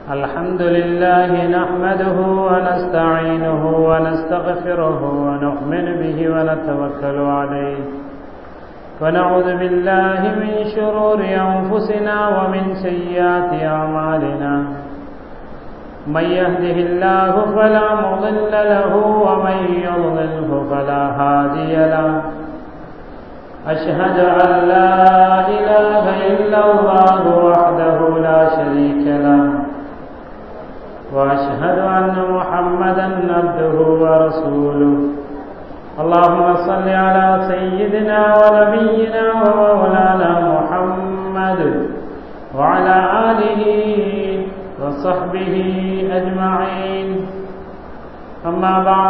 الحمد لله نحمده ونستعينه ونستغفره ونؤمن به ونتوكل عليه ونعوذ بالله من شرور أنفسنا ومن سيئات أعمالنا من يهده الله فلا مضل له ومن يضلله فلا هادي له أشهد أن لا إله إلا الله وحده لا شريك له وأشهد أن محمدا عبده ورسوله اللهم صل على سيدنا ونبينا ومولانا محمد وعلى آله وصحبه أجمعين أما بعد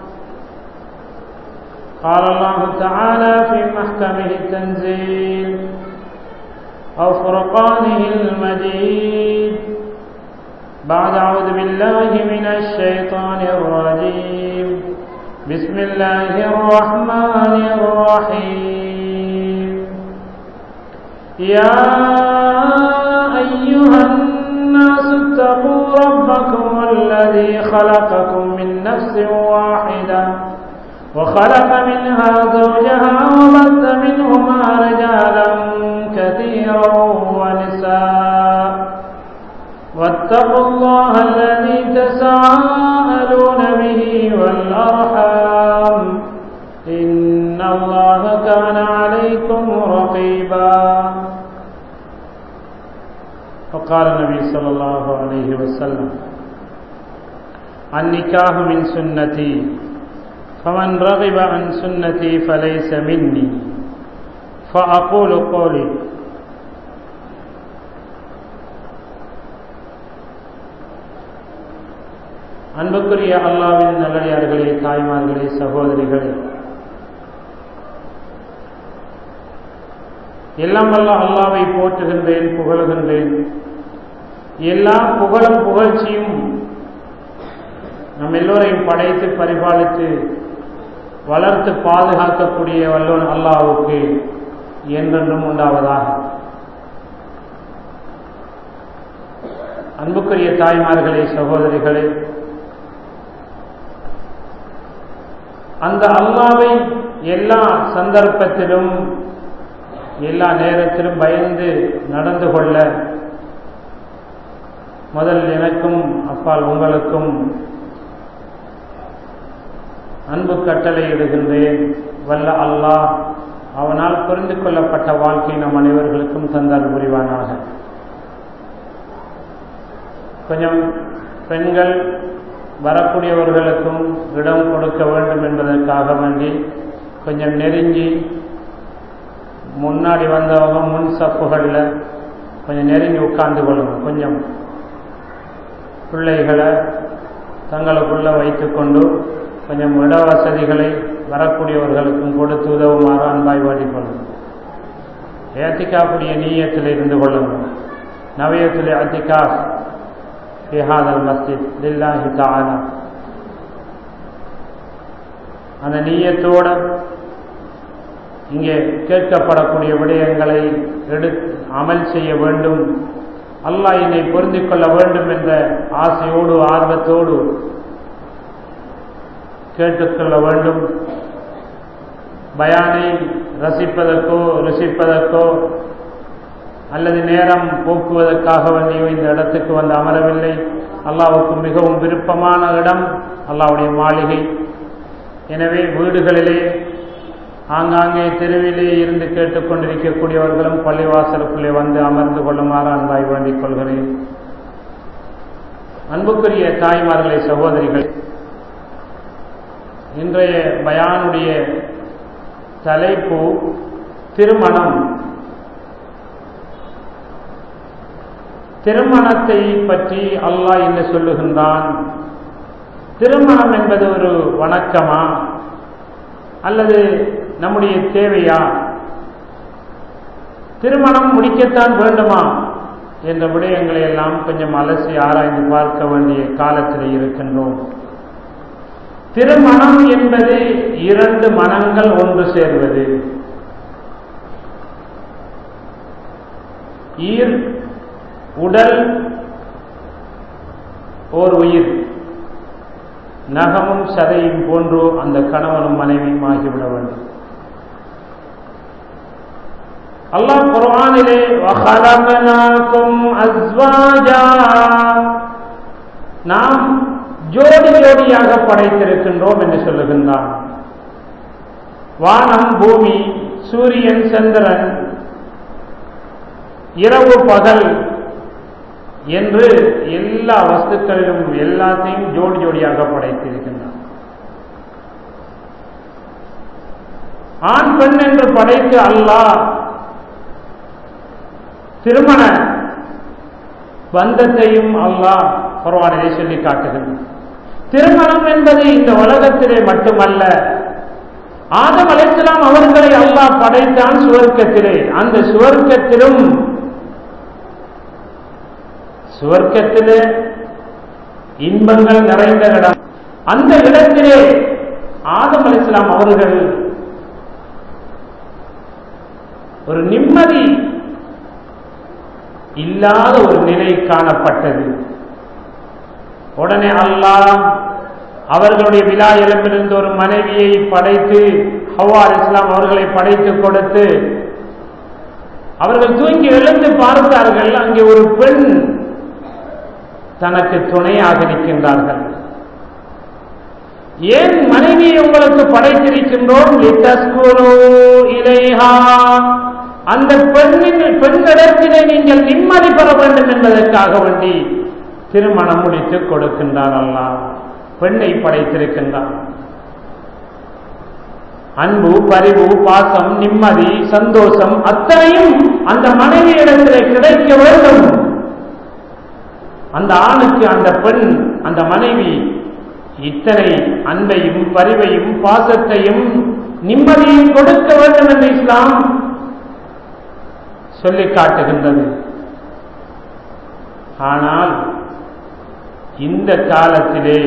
قال الله تعالى في محكمه التنزيل أو فرقانه المجيد بعد أعوذ بالله من الشيطان الرجيم بسم الله الرحمن الرحيم يا أيها الناس اتقوا ربكم الذي خلقكم من نفس واحدة وخلق منها زوجها وبث منهما رجالا كثيرا ونساء واتقوا الله الذي تساءلون به والأرحام إن الله كان عليكم رقيبا وقال النبي صلى الله عليه وسلم النكاح من سنتي فمن رغب عن سنتي فليس مني فأقول قولي அன்புக்குரிய அல்லாவின் நல்லடியார்களே தாய்மார்களே சகோதரிகளே எல்லாம் வல்ல அல்லாவை போற்றுகின்றேன் புகழுகின்றேன் எல்லா புகழும் புகழ்ச்சியும் நம் எல்லோரையும் படைத்து பரிபாலித்து வளர்த்து பாதுகாக்கக்கூடிய வல்லோன் அல்லாவுக்கு என்றென்றும் உண்டாவதாக அன்புக்குரிய தாய்மார்களே சகோதரிகளே அந்த அல்லாவை எல்லா சந்தர்ப்பத்திலும் எல்லா நேரத்திலும் பயந்து நடந்து கொள்ள முதல் எனக்கும் அப்பால் உங்களுக்கும் அன்பு கட்டளை இடுகின்றேன் வல்ல அல்லாஹ் அவனால் புரிந்து கொள்ளப்பட்ட வாழ்க்கை நம் அனைவர்களுக்கும் தந்தால் புரிவானாக கொஞ்சம் பெண்கள் வரக்கூடியவர்களுக்கும் இடம் கொடுக்க வேண்டும் என்பதற்காக வேண்டி கொஞ்சம் நெருங்கி முன்னாடி வந்தவங்க முன் சப்புகளில் கொஞ்சம் நெருங்கி உட்கார்ந்து கொள்ளுங்க கொஞ்சம் பிள்ளைகளை தங்களுக்குள்ள வைத்துக்கொண்டு கொஞ்சம் இட வசதிகளை வரக்கூடியவர்களுக்கும் கொடுத்து உதவுமாறு அன்பாய் வேண்டிக் கொள்ளுங்கள் ஏத்திக்காப்புடைய நீயத்தில் இருந்து கொள்ளுங்கள் நவயத்தில் அத்திகா في هذا المسجد لله تعالى அந்த நீயத்தோடு இங்கே கேட்கப்படக்கூடிய விடயங்களை எடு அமல் செய்ய வேண்டும் அல்லாஹ் என்னை பொருந்திக் கொள்ள வேண்டும் என்ற ஆசையோடு ஆர்வத்தோடு கேட்டுக்கொள்ள வேண்டும் பயானை ரசிப்பதற்கோ ருசிப்பதற்கோ அல்லது நேரம் போக்குவதற்காக வேண்டியோ இந்த இடத்துக்கு வந்து அமரவில்லை அல்லாவுக்கு மிகவும் விருப்பமான இடம் அல்லாவுடைய மாளிகை எனவே வீடுகளிலே ஆங்காங்கே தெருவிலே இருந்து கேட்டுக்கொண்டிருக்கக்கூடியவர்களும் பள்ளிவாசலுக்குள்ளே வந்து அமர்ந்து கொள்ளுமாறு அன்பாய் வேண்டிக் கொள்கிறேன் அன்புக்குரிய தாய்மார்களே சகோதரிகள் இன்றைய பயானுடைய தலைப்பு திருமணம் திருமணத்தை பற்றி அல்லாஹ் என்ன சொல்லுகின்றான் திருமணம் என்பது ஒரு வணக்கமா அல்லது நம்முடைய தேவையா திருமணம் முடிக்கத்தான் வேண்டுமா என்ற விடயங்களை எல்லாம் கொஞ்சம் அலசி ஆராய்ந்து பார்க்க வேண்டிய காலத்தில் இருக்கின்றோம் திருமணம் என்பது இரண்டு மனங்கள் ஒன்று சேர்வது ஈர் உடல் ஓர் உயிர் நகமும் சதையும் போன்று அந்த கணவனும் மனைவியும் ஆகிவிட வேண்டும் அல்லாஹ் குர்ஆனிலே வஹலகனாக்கும் அஸ்வாஜா நாம் ஜோடி ஜோடியாக படைத்திருக்கின்றோம் என்று சொல்லுகின்றான் வானம் பூமி சூரியன் சந்திரன் இரவு பகல் என்று எல்லா வஸ்துக்களிலும் எல்லாத்தையும் ஜோடி ஜோடியாக படைத்திருக்கின்றான் ஆண் பெண் என்று படைத்து அல்லாஹ் திருமண பந்தத்தையும் அல்லாஹ் குர்ஆனிலே சொல்லி காட்டுகின்றான் திருமணம் என்பது இந்த உலகத்திலே மட்டுமல்ல ஆதம் அலைசலாம் அவர்களை அல்லாஹ் படைத்தான் சுவர்க்கத்திலே அந்த சுவர்க்கத்திலும் சுவர்க்கத்திலே இன்பங்கள் நிறைந்த இடம் அந்த இடத்திலே ஆதம் அலிஸ்லாம் அவர்கள் ஒரு நிம்மதி இல்லாத ஒரு நிலை காணப்பட்டது உடனே அல்லாஹ் அவர்களுடைய விழா எலும்பிலிருந்து ஒரு மனைவியை படைத்து ஹவா இஸ்லாம் அவர்களை படைத்து கொடுத்து அவர்கள் தூங்கி எழுந்து பார்த்தார்கள் அங்கே ஒரு பெண் தனக்கு துணையாக நிற்கின்றார்கள் ஏன் மனைவியை உங்களுக்கு படைத்திருக்கின்றோம் இலைஹா அந்த பெண்ணின் பெண்ணிடத்திலே நீங்கள் நிம்மதி பெற வேண்டும் என்பதற்காக வேண்டி திருமணம் முடித்து கொடுக்கின்றார் அல்லாஹ் பெண்ணை படைத்திருக்கின்றான் அன்பு பரிவு பாசம் நிம்மதி சந்தோஷம் அத்தனையும் அந்த மனைவியிடத்திலே கிடைக்க வேண்டும் அந்த ஆணுக்கு அந்த பெண் அந்த மனைவி இத்தனை அன்பையும் பரிவையும் பாசத்தையும் நிம்மதியும் கொடுக்க வேண்டும் என்று இஸ்லாம் சொல்லி காட்டுகின்றது ஆனால் இந்த காலத்திலே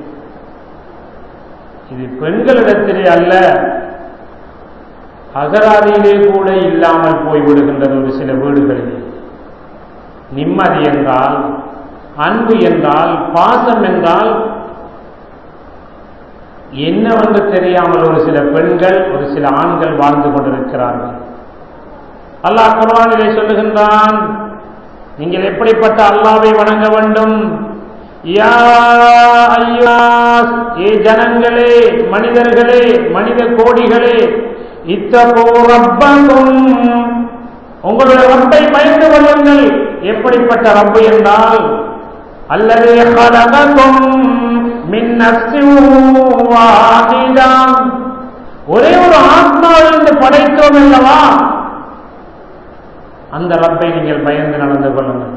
இது பெண்களிடத்திலே அல்ல அகராதியிலே கூட இல்லாமல் போய்விடுகின்றது ஒரு சில வீடுகளில் நிம்மதி என்றால் அன்பு என்றால் பாசம் என்றால் என்னவென்று தெரியாமல் ஒரு சில பெண்கள் ஒரு சில ஆண்கள் வாழ்ந்து கொண்டிருக்கிறார்கள் அல்லாஹ் குர்ஆனிலே சொல்லுகின்றான் நீங்கள் எப்படிப்பட்ட அல்லாவை வணங்க வேண்டும் யா ஐயாஸ் ஏ ஜனங்களே மனிதர்களே மனித கோடிகளே இத்தகோ ரப்பகும் உங்களுடைய ரப்பை பயந்து கொள்ளுங்கள் எப்படிப்பட்ட ரப்பு என்றால் அல்லது ஹலககும் மின் நஃப்ஸின் வாஹிதா ஒரே ஒரு ஆத்மாவிலிருந்து படைத்தோம் அல்லவா அந்த ரப்பை நீங்கள் பயந்து நடந்து கொள்ளுங்கள்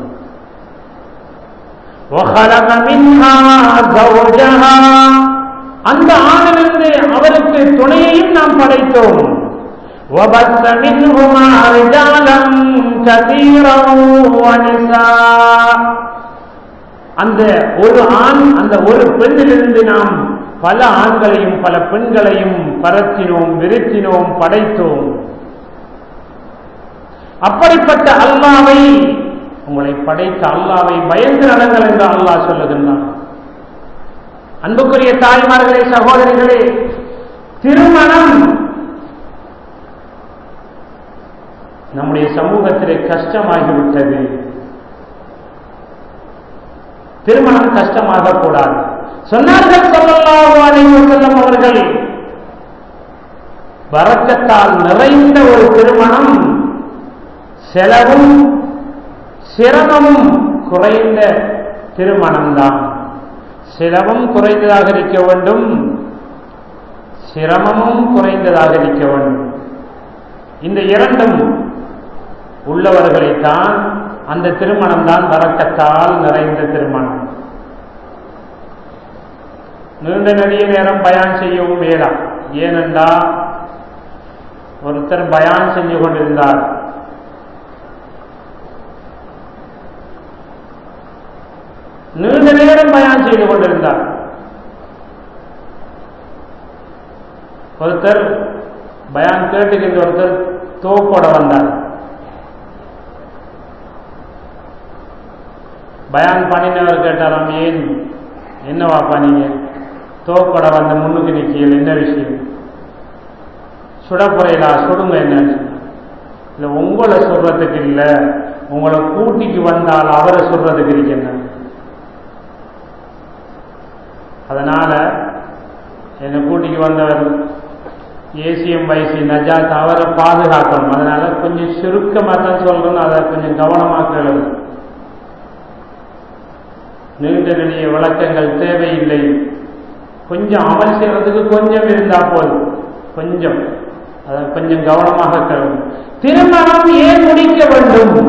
وخلق منها زوجها அந்த ஆணிலிருந்து அவருக்கு துணையையும் நாம் படைத்தோம் وبث منهما رجالا كثيرا ونساء அந்த ஒரு ஆண் அந்த ஒரு பெண்ணிலிருந்து நாம் பல ஆண்களையும் பல பெண்களையும் பரத்தினோம் விருத்தினோம் படைத்தோம் அப்படிப்பட்ட அல்லாவை உங்களை படைத்த அல்லாவை பயந்து நடங்கள் என்று அல்லாஹ் சொல்லுகின்றான் அன்புக்குரிய தாய்மார்களே சகோதரிகளே திருமணம் நம்முடைய சமூகத்திலே கஷ்டமாகிவிட்டது திருமணம் கஷ்டமாக கூடாது சொன்னார்கள் சொல்லல்லாஹு அலைஹி வஸல்லம் அவர்கள் வரக்கத்தால் நிறைந்த ஒரு திருமணம் செலவும் சிரமமும் குறைந்த திருமணம்தான் சிரமம் குறைந்ததாக இருக்க வேண்டும் சிரமமும் குறைந்ததாக இருக்க வேண்டும் இந்த இரண்டும் உள்ளவர்களைத்தான் அந்த திருமணம் தான் வரக்கத்தால் நிறைந்த திருமணம் நீண்ட நெடிய நேரம் பயான் செய்யவும் இயலாம் ஏனென்றால் ஒருத்தர் பயான் செஞ்சு கொண்டிருந்தார் நீண்ட நேரம் பயான் செய்து கொண்டிருந்தார் ஒருத்தர் பயான் கேட்டுக்கின்ற ஒருத்தர் தோப்போட வந்தார் பயான் பண்ணினவர் கேட்டாராம் ஏன் என்னவாப்பா நீங்க தோக்கோட வந்து முன்னுக்கு நிற்கியல் என்ன விஷயம் சுடப்புறையிலா சுடுங்க என்னன்னு இல்லை உங்களை சொல்றதுக்கு இல்லை உங்களை கூட்டிக்கு வந்தால் அவரை சொல்றதுக்கு இருக்கு என்ன அதனால என்னை கூட்டிக்கு வந்தவர் ஏசிஎம் வைசி நஜாத் அவரை பாதுகாக்கணும் அதனால கொஞ்சம் சுருக்கமாக தான் சொல்றேன்னு அதை கொஞ்சம் கவனமாக கேளுங்க நீண்ட நெடிய விளக்கங்கள் தேவையில்லை கொஞ்சம் அமல் செய்யறதுக்கு கொஞ்சம் இருந்தா போதும் கொஞ்சம் அதை கொஞ்சம் கவனமாக கேளுங்க திருமணம் ஏன் முடிக்க வேண்டும்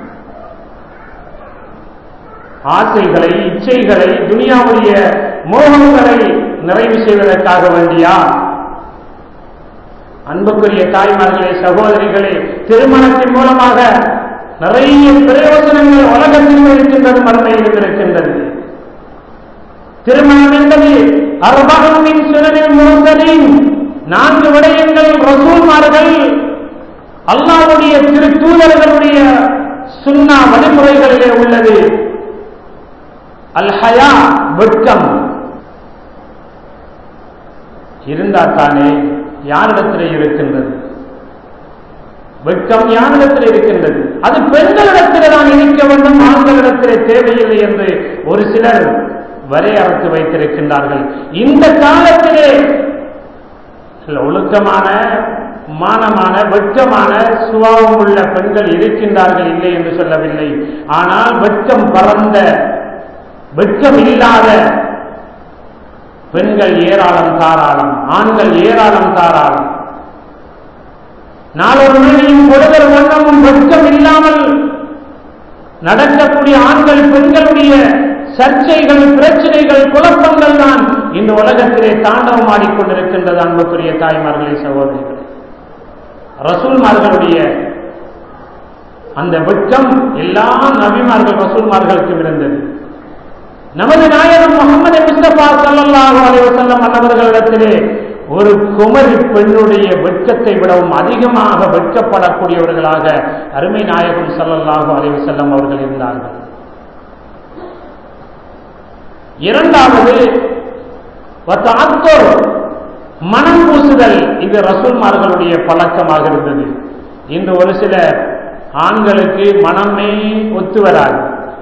ஆசைகளை இச்சைகளை துனியாவுடைய மோகங்களை நிறைவு செய்வதற்காக வேண்டியா அன்புக்குரிய தாய்மார்களே சகோதரிகளே திருமணத்தின் மூலமாக நிறைய பிரயோஜனங்கள் உலகத்திலும் இருக்கின்றது மறுமையிலும் இருக்கின்றது திருமணம் என்பது அர்பகமின் சுழலில் முழுந்தலின் நான்கு விடயங்கள் ரசூல்மார்கள் அல்லாவுடைய திரு தூதர்களுடைய சுண்ணா வழிமுறைகளிலே உள்ளது அல்ஹயா வெட்கம் இருந்தால் தானே யாரிடத்தில் இருக்கின்றது வெட்கம் யாரிடத்தில் இருக்கின்றது அது பெண்களிடத்தில் தான் இருக்க வேண்டும் ஆண்களிடத்தில் தேவையில்லை என்று ஒரு சிலர் வரையறுத்து வைத்திருக்கின்றார்கள் இந்த காலத்திலே சில ஒழுக்கமான மானமான வெட்கமான சுபாவம் உள்ள பெண்கள் இருக்கின்றார்கள் இல்லை என்று சொல்லவில்லை ஆனால் வெட்கம் பறந்த வெட்கம் இல்லாத பெண்கள் ஏராளம் தாராளம் ஆண்கள் ஏராளம் தாராளம் நாளொரு மணியும் பொழுதல் வண்ணமும் வெட்கம் இல்லாமல் நடக்கக்கூடிய ஆண்கள் பெண்களுடைய சர்ச்சைகள் பிரச்சனைகள் குழப்பங்கள் தான் இந்த உலகத்திலே தாண்டவம் ஆடிக்கொண்டிருக்கின்றது அன்புக்குரிய தாய்மார்களே சகோதரிகளே ரசூல்மார்களுடைய அந்த வெட்கம் எல்லா நபிமார்கள் ரசூல்மார்களுக்கும் இருந்தது நமது நாயகம் முகமது முஸ்தபா சல்லாஹூ அலைவசல்லம் அன்னவர்களிடத்திலே ஒரு குமரி பெண்ணுடைய வெட்கத்தை விடவும் அதிகமாக வெட்கப்படக்கூடியவர்களாக அருமை நாயகம் சல்லல்லாஹு அலைவசல்லம் அவர்கள் இருந்தார்கள் இரண்டாவது மனம் பூசுதல் இது ரசூல்மார்களுடைய பழக்கமாக இருந்தது இன்று ஒரு சில ஆண்களுக்கு மனமே ஒத்து வராது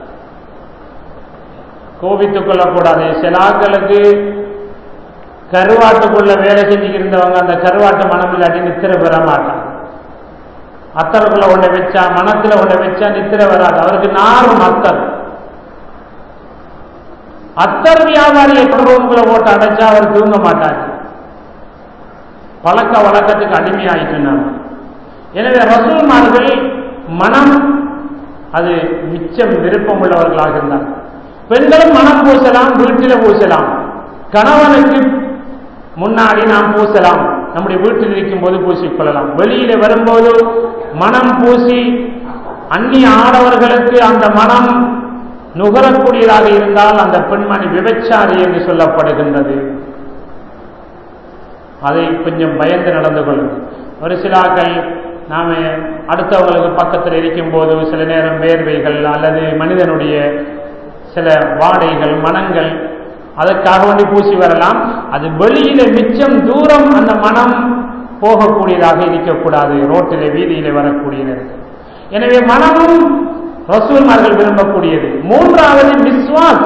கோபித்துக் கொள்ளக்கூடாது சில ஆட்களுக்கு கருவாட்டுக்குள்ள வேலை செஞ்சுக்கிட்டு இருந்தவங்க அந்த கருவாட்டு மனம் இல்லாட்டி நித்திர பெற மாட்டாங்க அத்தருக்குள்ள ஒன்றை வச்சா மனத்துல ஒன்றை வச்சா நித்திர வராது அவருக்கு நாரும் அத்தர் அத்தர் வியாபாரியை ரூம்குள்ள போட்டு அடைச்சா அவர் தூங்க மாட்டார் பழக்க வழக்கத்துக்கு அடிமையாயிட்டு நாம் எனவே ரசூல்மார்கள் மனம் அது மிச்சம் விருப்பம் உள்ளவர்களாக இருந்தார் பெண்களும் மனம் பூசலாம் வீட்டில் பூசலாம் கணவனுக்கு முன்னாடி நாம் பூசலாம் நம்முடைய வீட்டில் இருக்கும் போது பூசிக்கொள்ளலாம் வெளியில வரும்போது மனம் பூசி அந்நிய ஆடவர்களுக்கு அந்த மனம் நுகரக்கூடியதாக இருந்தால் அந்த பெண்மணி விபச்சாரி என்று சொல்லப்படுகின்றது அதை கொஞ்சம் பயந்து நடந்து கொள்ளும் ஒரு சிலாக்கள் நாம அடுத்தவங்களுக்கு பக்கத்தில் இருக்கும்போது சில நேரம் வேர்வைகள் அல்லது மனிதனுடைய சில வாடைகள் மனங்கள் அதற்காக வேண்டி பூசி வரலாம் அது வெளியில மிச்சம் தூரம் அந்த மனம் போகக்கூடியதாக இருக்கக்கூடாது ரோட்டிலே வீதியிலே வரக்கூடியது எனவே மனமும் ரசூல்மார்கள் விரும்பக்கூடியது மூன்றாவது மிஸ்வாஸ்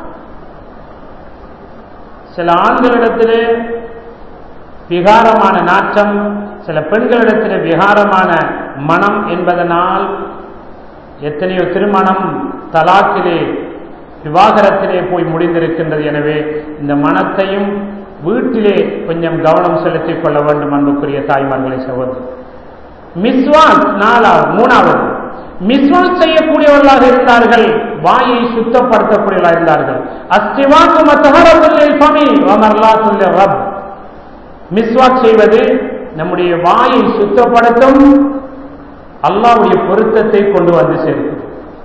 சில ஆண்களிடத்திலே விகாரமான நாற்றம் சில பெண்களிடத்திலே விகாரமான மனம் என்பதனால் எத்தனையோ திருமணம் தலாக்கிலே விவாகரத்திலே போய் முடிந்திருக்கின்றது எனவே இந்த மனத்தையும் வீட்டிலே கொஞ்சம் கவனம் செலுத்திக் கொள்ள வேண்டும் அன்புக்குரிய தாய்மார்களை சகோதரர் மிஸ்வாக் நாலாவது மூணாவது மிஸ்வாக் செய்யக்கூடியவர்களாக இருந்தார்கள் வாயை சுத்தப்படுத்தக்கூடியவர்களாக இருந்தார்கள் அஸ்திவாக்கு மத்தகரத்துல்லில் பமி வமர்லாத்துல்ல ரப் மிஸ்வாக் செய்வது நம்முடைய வாயை சுத்தப்படுத்தும் அல்லாவுடைய பொருத்தத்தை கொண்டு வந்து சேர்க்கும்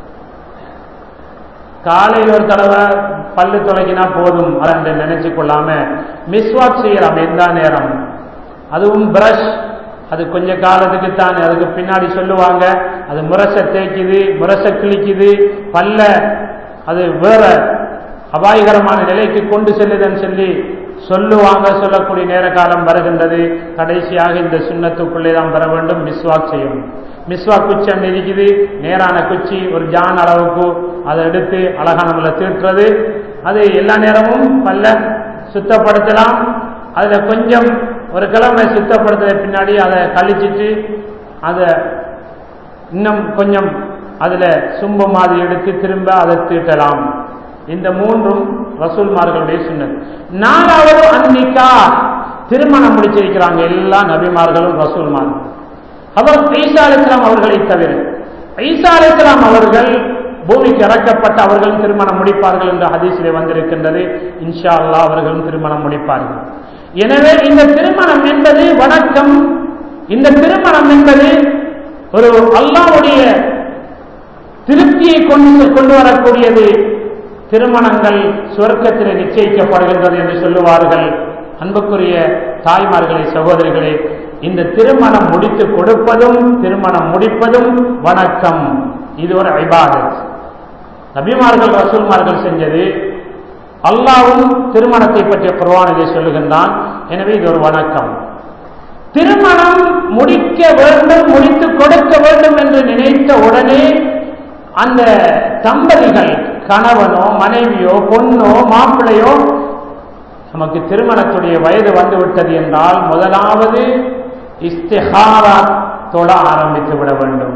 காலையில் ஒரு தடவை பல்லு தொலைக்கினா போதும் அதை நினைச்சு கொள்ளாம மிஸ்வாக் செய்யலாம் எந்த நேரம் அதுவும் பிரஷ் அது கொஞ்ச காலத்துக்கு தான் அதுக்கு பின்னாடி சொல்லுவாங்க அது முரச தேய்க்குது முரச கிழிக்குது பல்ல அது வேற அபாயகரமான நிலைக்கு கொண்டு செல்லுதன்னு சொல்லி சொல்லுவாங்க சொல்லக்கூடிய நேர காலம் வருகின்றது கடைசியாக இந்த சுண்ணத்துக்குள்ளே தான் பெற வேண்டும் மிஸ்வாக் செய்யணும் மிஸ்வாக் குச்சி அங்கே இருக்குது நேரான குச்சி ஒரு ஜான் அளவுக்கு அதை எடுத்து அழகான நம்மளை தீட்டுறது அது எல்லா நேரமும் பல்ல சுத்தப்படுத்தலாம் அதில் கொஞ்சம் ஒரு கிழமை சுத்தப்படுத்த பின்னாடி அதை கழிச்சிட்டு அதை இன்னும் கொஞ்சம் அதில் சும்ப மாதிரி எடுத்து திரும்ப அதை தீட்டலாம் இந்த மூன்றும் ரசூல்மார்களுடைய சுண்ணத் நாலாவது அன்னிக்கா திருமணம் முடிச்சிருக்கிறாங்க எல்லா நபிமார்களும் ரசூல்மார்கள் அவர் ஈசா அலிஸ்லாம் அவர்களை தவிர ஈசா அலிஸ்லாம் அவர்கள் பூமிக்கு இறக்கப்பட்ட அவர்களும் திருமணம் முடிப்பார்கள் என்ற ஹதீஸிலே வந்திருக்கின்றது இன்ஷா அல்லா அவர்களும் திருமணம் முடிப்பார்கள் எனவே இந்த திருமணம் என்பது வணக்கம் இந்த திருமணம் என்பது ஒரு அல்லாவுடைய திருப்தியை கொண்டு கொண்டு வரக்கூடியது திருமணங்கள் சுவர்க்கத்தில் நிச்சயிக்கப்படுகின்றது என்று சொல்லுவார்கள் அன்புக்குரிய தாய்மார்களே சகோதரிகளே இந்த திருமணம் முடித்து கொடுப்பதும் திருமணம் முடிப்பதும் வணக்கம் இது ஒரு ஐபாதத் நபிமார்கள் ரசூல்மார்கள் செஞ்சது அல்லாவும் திருமணத்தை பற்றிய குர்வானிலே சொல்லுகின்றான் எனவே இது ஒரு வணக்கம் திருமணம் முடிக்க வேண்டும் முடித்து கொடுக்க வேண்டும் என்று நினைத்த உடனே அந்த தம்பதிகள் கணவனோ மனைவியோ பொண்ணோ மாப்பிள்ளையோ நமக்கு திருமணத்துடைய வயது வந்துவிட்டது என்றால் முதலாவது இஸ்திஹாரா தொழ ஆரம்பித்து விட வேண்டும்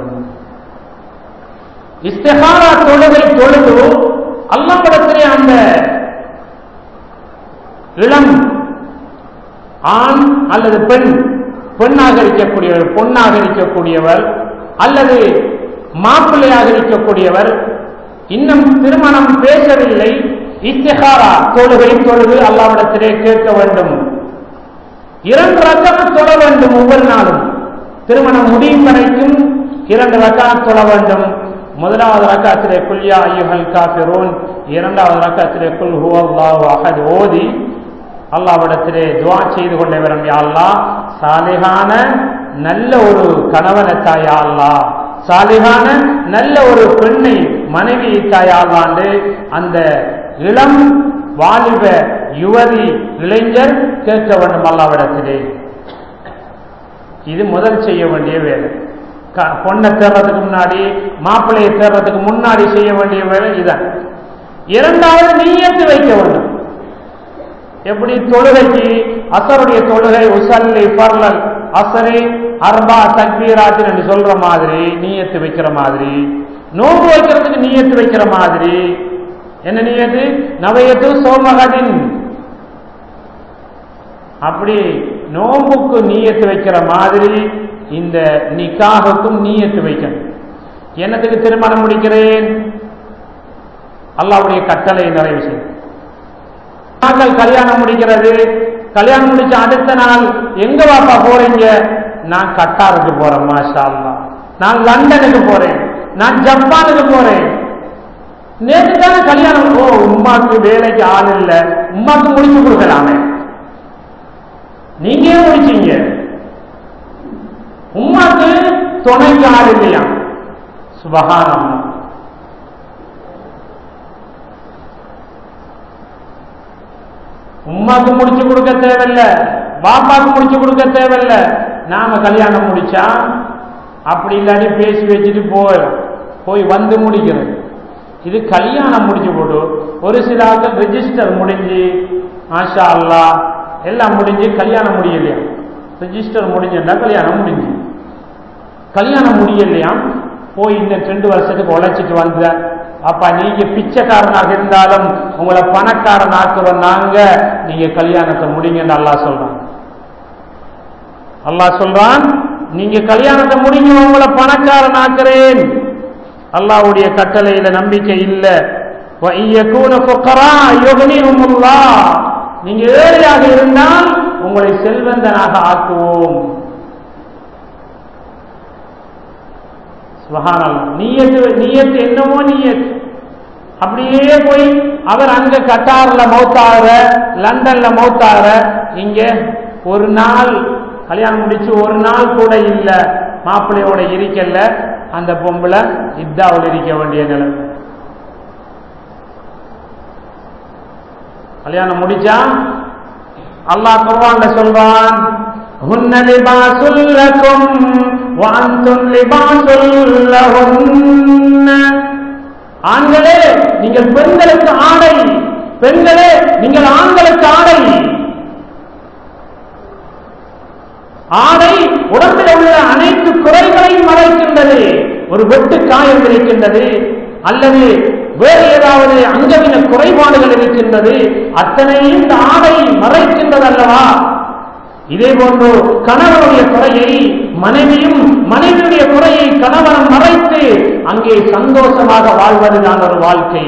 இஸ்திஹாரா தொழுகை தொழுது அல்லாவிடத்திலே அந்த இளம் ஆண் அல்லது பெண் பெண்ணாக இருக்கக்கூடியவர் பொண்ணாக இருக்கக்கூடியவர் அல்லது மாப்பிள்ளையாக இருக்கக்கூடியவர் இன்னும் திருமணம் பேசவில்லை இத்திஹாரா தொழுகை தொழுது அல்லாவிடத்திலே கேட்க வேண்டும் இரண்டு ரக்காத் தொழ வேண்டும் ஒவ்வொரு நாளும் திருமணம் முடியும் வரைக்கும் இரண்டு ரக்காத் தொழ வேண்டும் முதலாவது ரக்காத்திலே குல்யா ஐயுஹல் காஃபிரூன் இரண்டாவது ரக்காத்திலே குல் ஹுவல்லாஹு அஹத் ஓதி அல்லாவிடத்திலே துவா செய்து கொண்டே வரும் யாழ்லா சாலிகான நல்ல ஒரு கணவனை தாயா அல்லா சாலிகான நல்ல ஒரு பெண்ணை மனைவி தாயாளாண்டு அந்த இளம் வாலிப யுவதி இளைஞர் கேட்க வேண்டும் அல்லாவிடத்திலே இது முதல் செய்ய வேண்டிய வேலை பொண்ணை தேர்றதுக்கு முன்னாடி மாப்பிள்ளையை தேர்றதுக்கு முன்னாடி செய்ய வேண்டிய வேலை இதான் இரண்டாவது நீயத்து வைக்க வேண்டும் எப்படி தொழுகைக்கு அசருடைய தொழுகை உசல்லி பர்லல் அசரை அர்பா தக்பீராத்தின் என்று சொல்ற மாதிரி நீயத்து வைக்கிற மாதிரி நோன்பு வைக்கிறதுக்கு நீயத்து வைக்கிற மாதிரி என்ன நீயத்து நவையத்து சோமகதின் அப்படி நோம்புக்கு நீயத்து வைக்கிற மாதிரி இந்த நிக்காகுக்கும் நீயத்து வைக்கணும் என்னத்துக்கு திருமணம் முடிக்கிறேன் அல்லாவுடைய கட்டளை நிறைவு செய்யும் நாங்கள் கல்யாணம் முடிக்கிறது கல்யாணம் முடிச்ச அடுத்த நாள் எங்க வாப்பா போறீங்க நான் கட்டாருக்கு போறேன் மாஷா அல்லா நான் லண்டனுக்கு போறேன் நான் ஜப்பானுக்கு போறேன் நேற்று தானே கல்யாணம் ஓ உமாக்கு வேலைக்கு ஆள் இல்லை உமாக்கு முடிச்சு கொடுக்கலாமே நீங்க ஏன் முடிச்சீங்க உமாக்கு துணைக்கு ஆள் இல்லையா சுபகானம் உமாக்கு முடிச்சு கொடுக்க தேவையில்ல பாப்பாக்கு முடிச்சு கொடுக்க தேவையில்ல நாம கல்யாணம் முடிச்சா அப்படி இல்லாட்டி பேசி வச்சுட்டு போய் போய் வந்து முடிக்கிறது இது கல்யாணம் முடிச்சு போட்டு ஒரு சில ஆட்கள் ரெஜிஸ்டர் முடிஞ்சு ஆஷா அல்லா எல்லாம் முடிஞ்சு கல்யாணம் முடியலையா ரெஜிஸ்டர் முடிஞ்சுட்டா கல்யாணம் முடிஞ்சு கல்யாணம் முடியலையா போய் இன்னும் ரெண்டு வருஷத்துக்கு உழைச்சிட்டு வந்த அப்பா நீங்க பிச்சைக்காரனாக இருந்தாலும் உங்களை பணக்காரன் ஆக்குறோம் நாங்க நீங்க கல்யாணத்தை முடிங்கன்னு அல்லா சொல்றான் அல்லாஹ் சொல்றான் நீங்க கல்யாணத்தை முடிங்க உங்களை பணக்காரன் ஆக்குறேன் அல்லாவுடைய கட்டளையில நம்பிக்கை இல்லை நீங்க ஏழையாக இருந்தால் உங்களை செல்வந்தனாக ஆக்குவோம் நீயத்து நீயத்து என்னமோ நீயத்து அப்படியே போய் அவர் அங்க கட்டார்ல மௌத்தாகிற லண்டன்ல மௌத்தாகிற இங்க ஒரு நாள் கல்யாணம் முடிச்சு ஒரு நாள் கூட இல்ல மாப்பிள்ளையோட இருக்கல அந்த பொம்பளை இத்தாவில் இருக்க வேண்டிய நிலைமை கல்யாணம் முடிச்சா அல்லாஹ் குர்ஆன்ல சொல்றான் ஹுன்ன லிபாசுல் லக்கும் வ அன்தும் லிபாசுல் லஹுன்ன ஆண்களே நீங்கள் பெண்களுக்கு ஆடை பெண்களே நீங்கள் ஆண்களுக்கு ஆடை ஆடை உடம்பில் உள்ள அனைத்து குறைகளையும் மறைக்கின்றது ஒரு வெட்டு காயம் இருக்கின்றது அல்லது வேறு ஏதாவது அங்கவின குறைபாடுகள் இருக்கின்றது அத்தனையும் இந்த ஆடை மறைக்கின்றது அல்லவா இதே போன்று கணவனுடைய குறையை மனைவியும் மனைவியுடைய குறையை கணவன் மறைத்து அங்கே சந்தோஷமாக வாழ்வதுதான் ஒரு வாழ்க்கை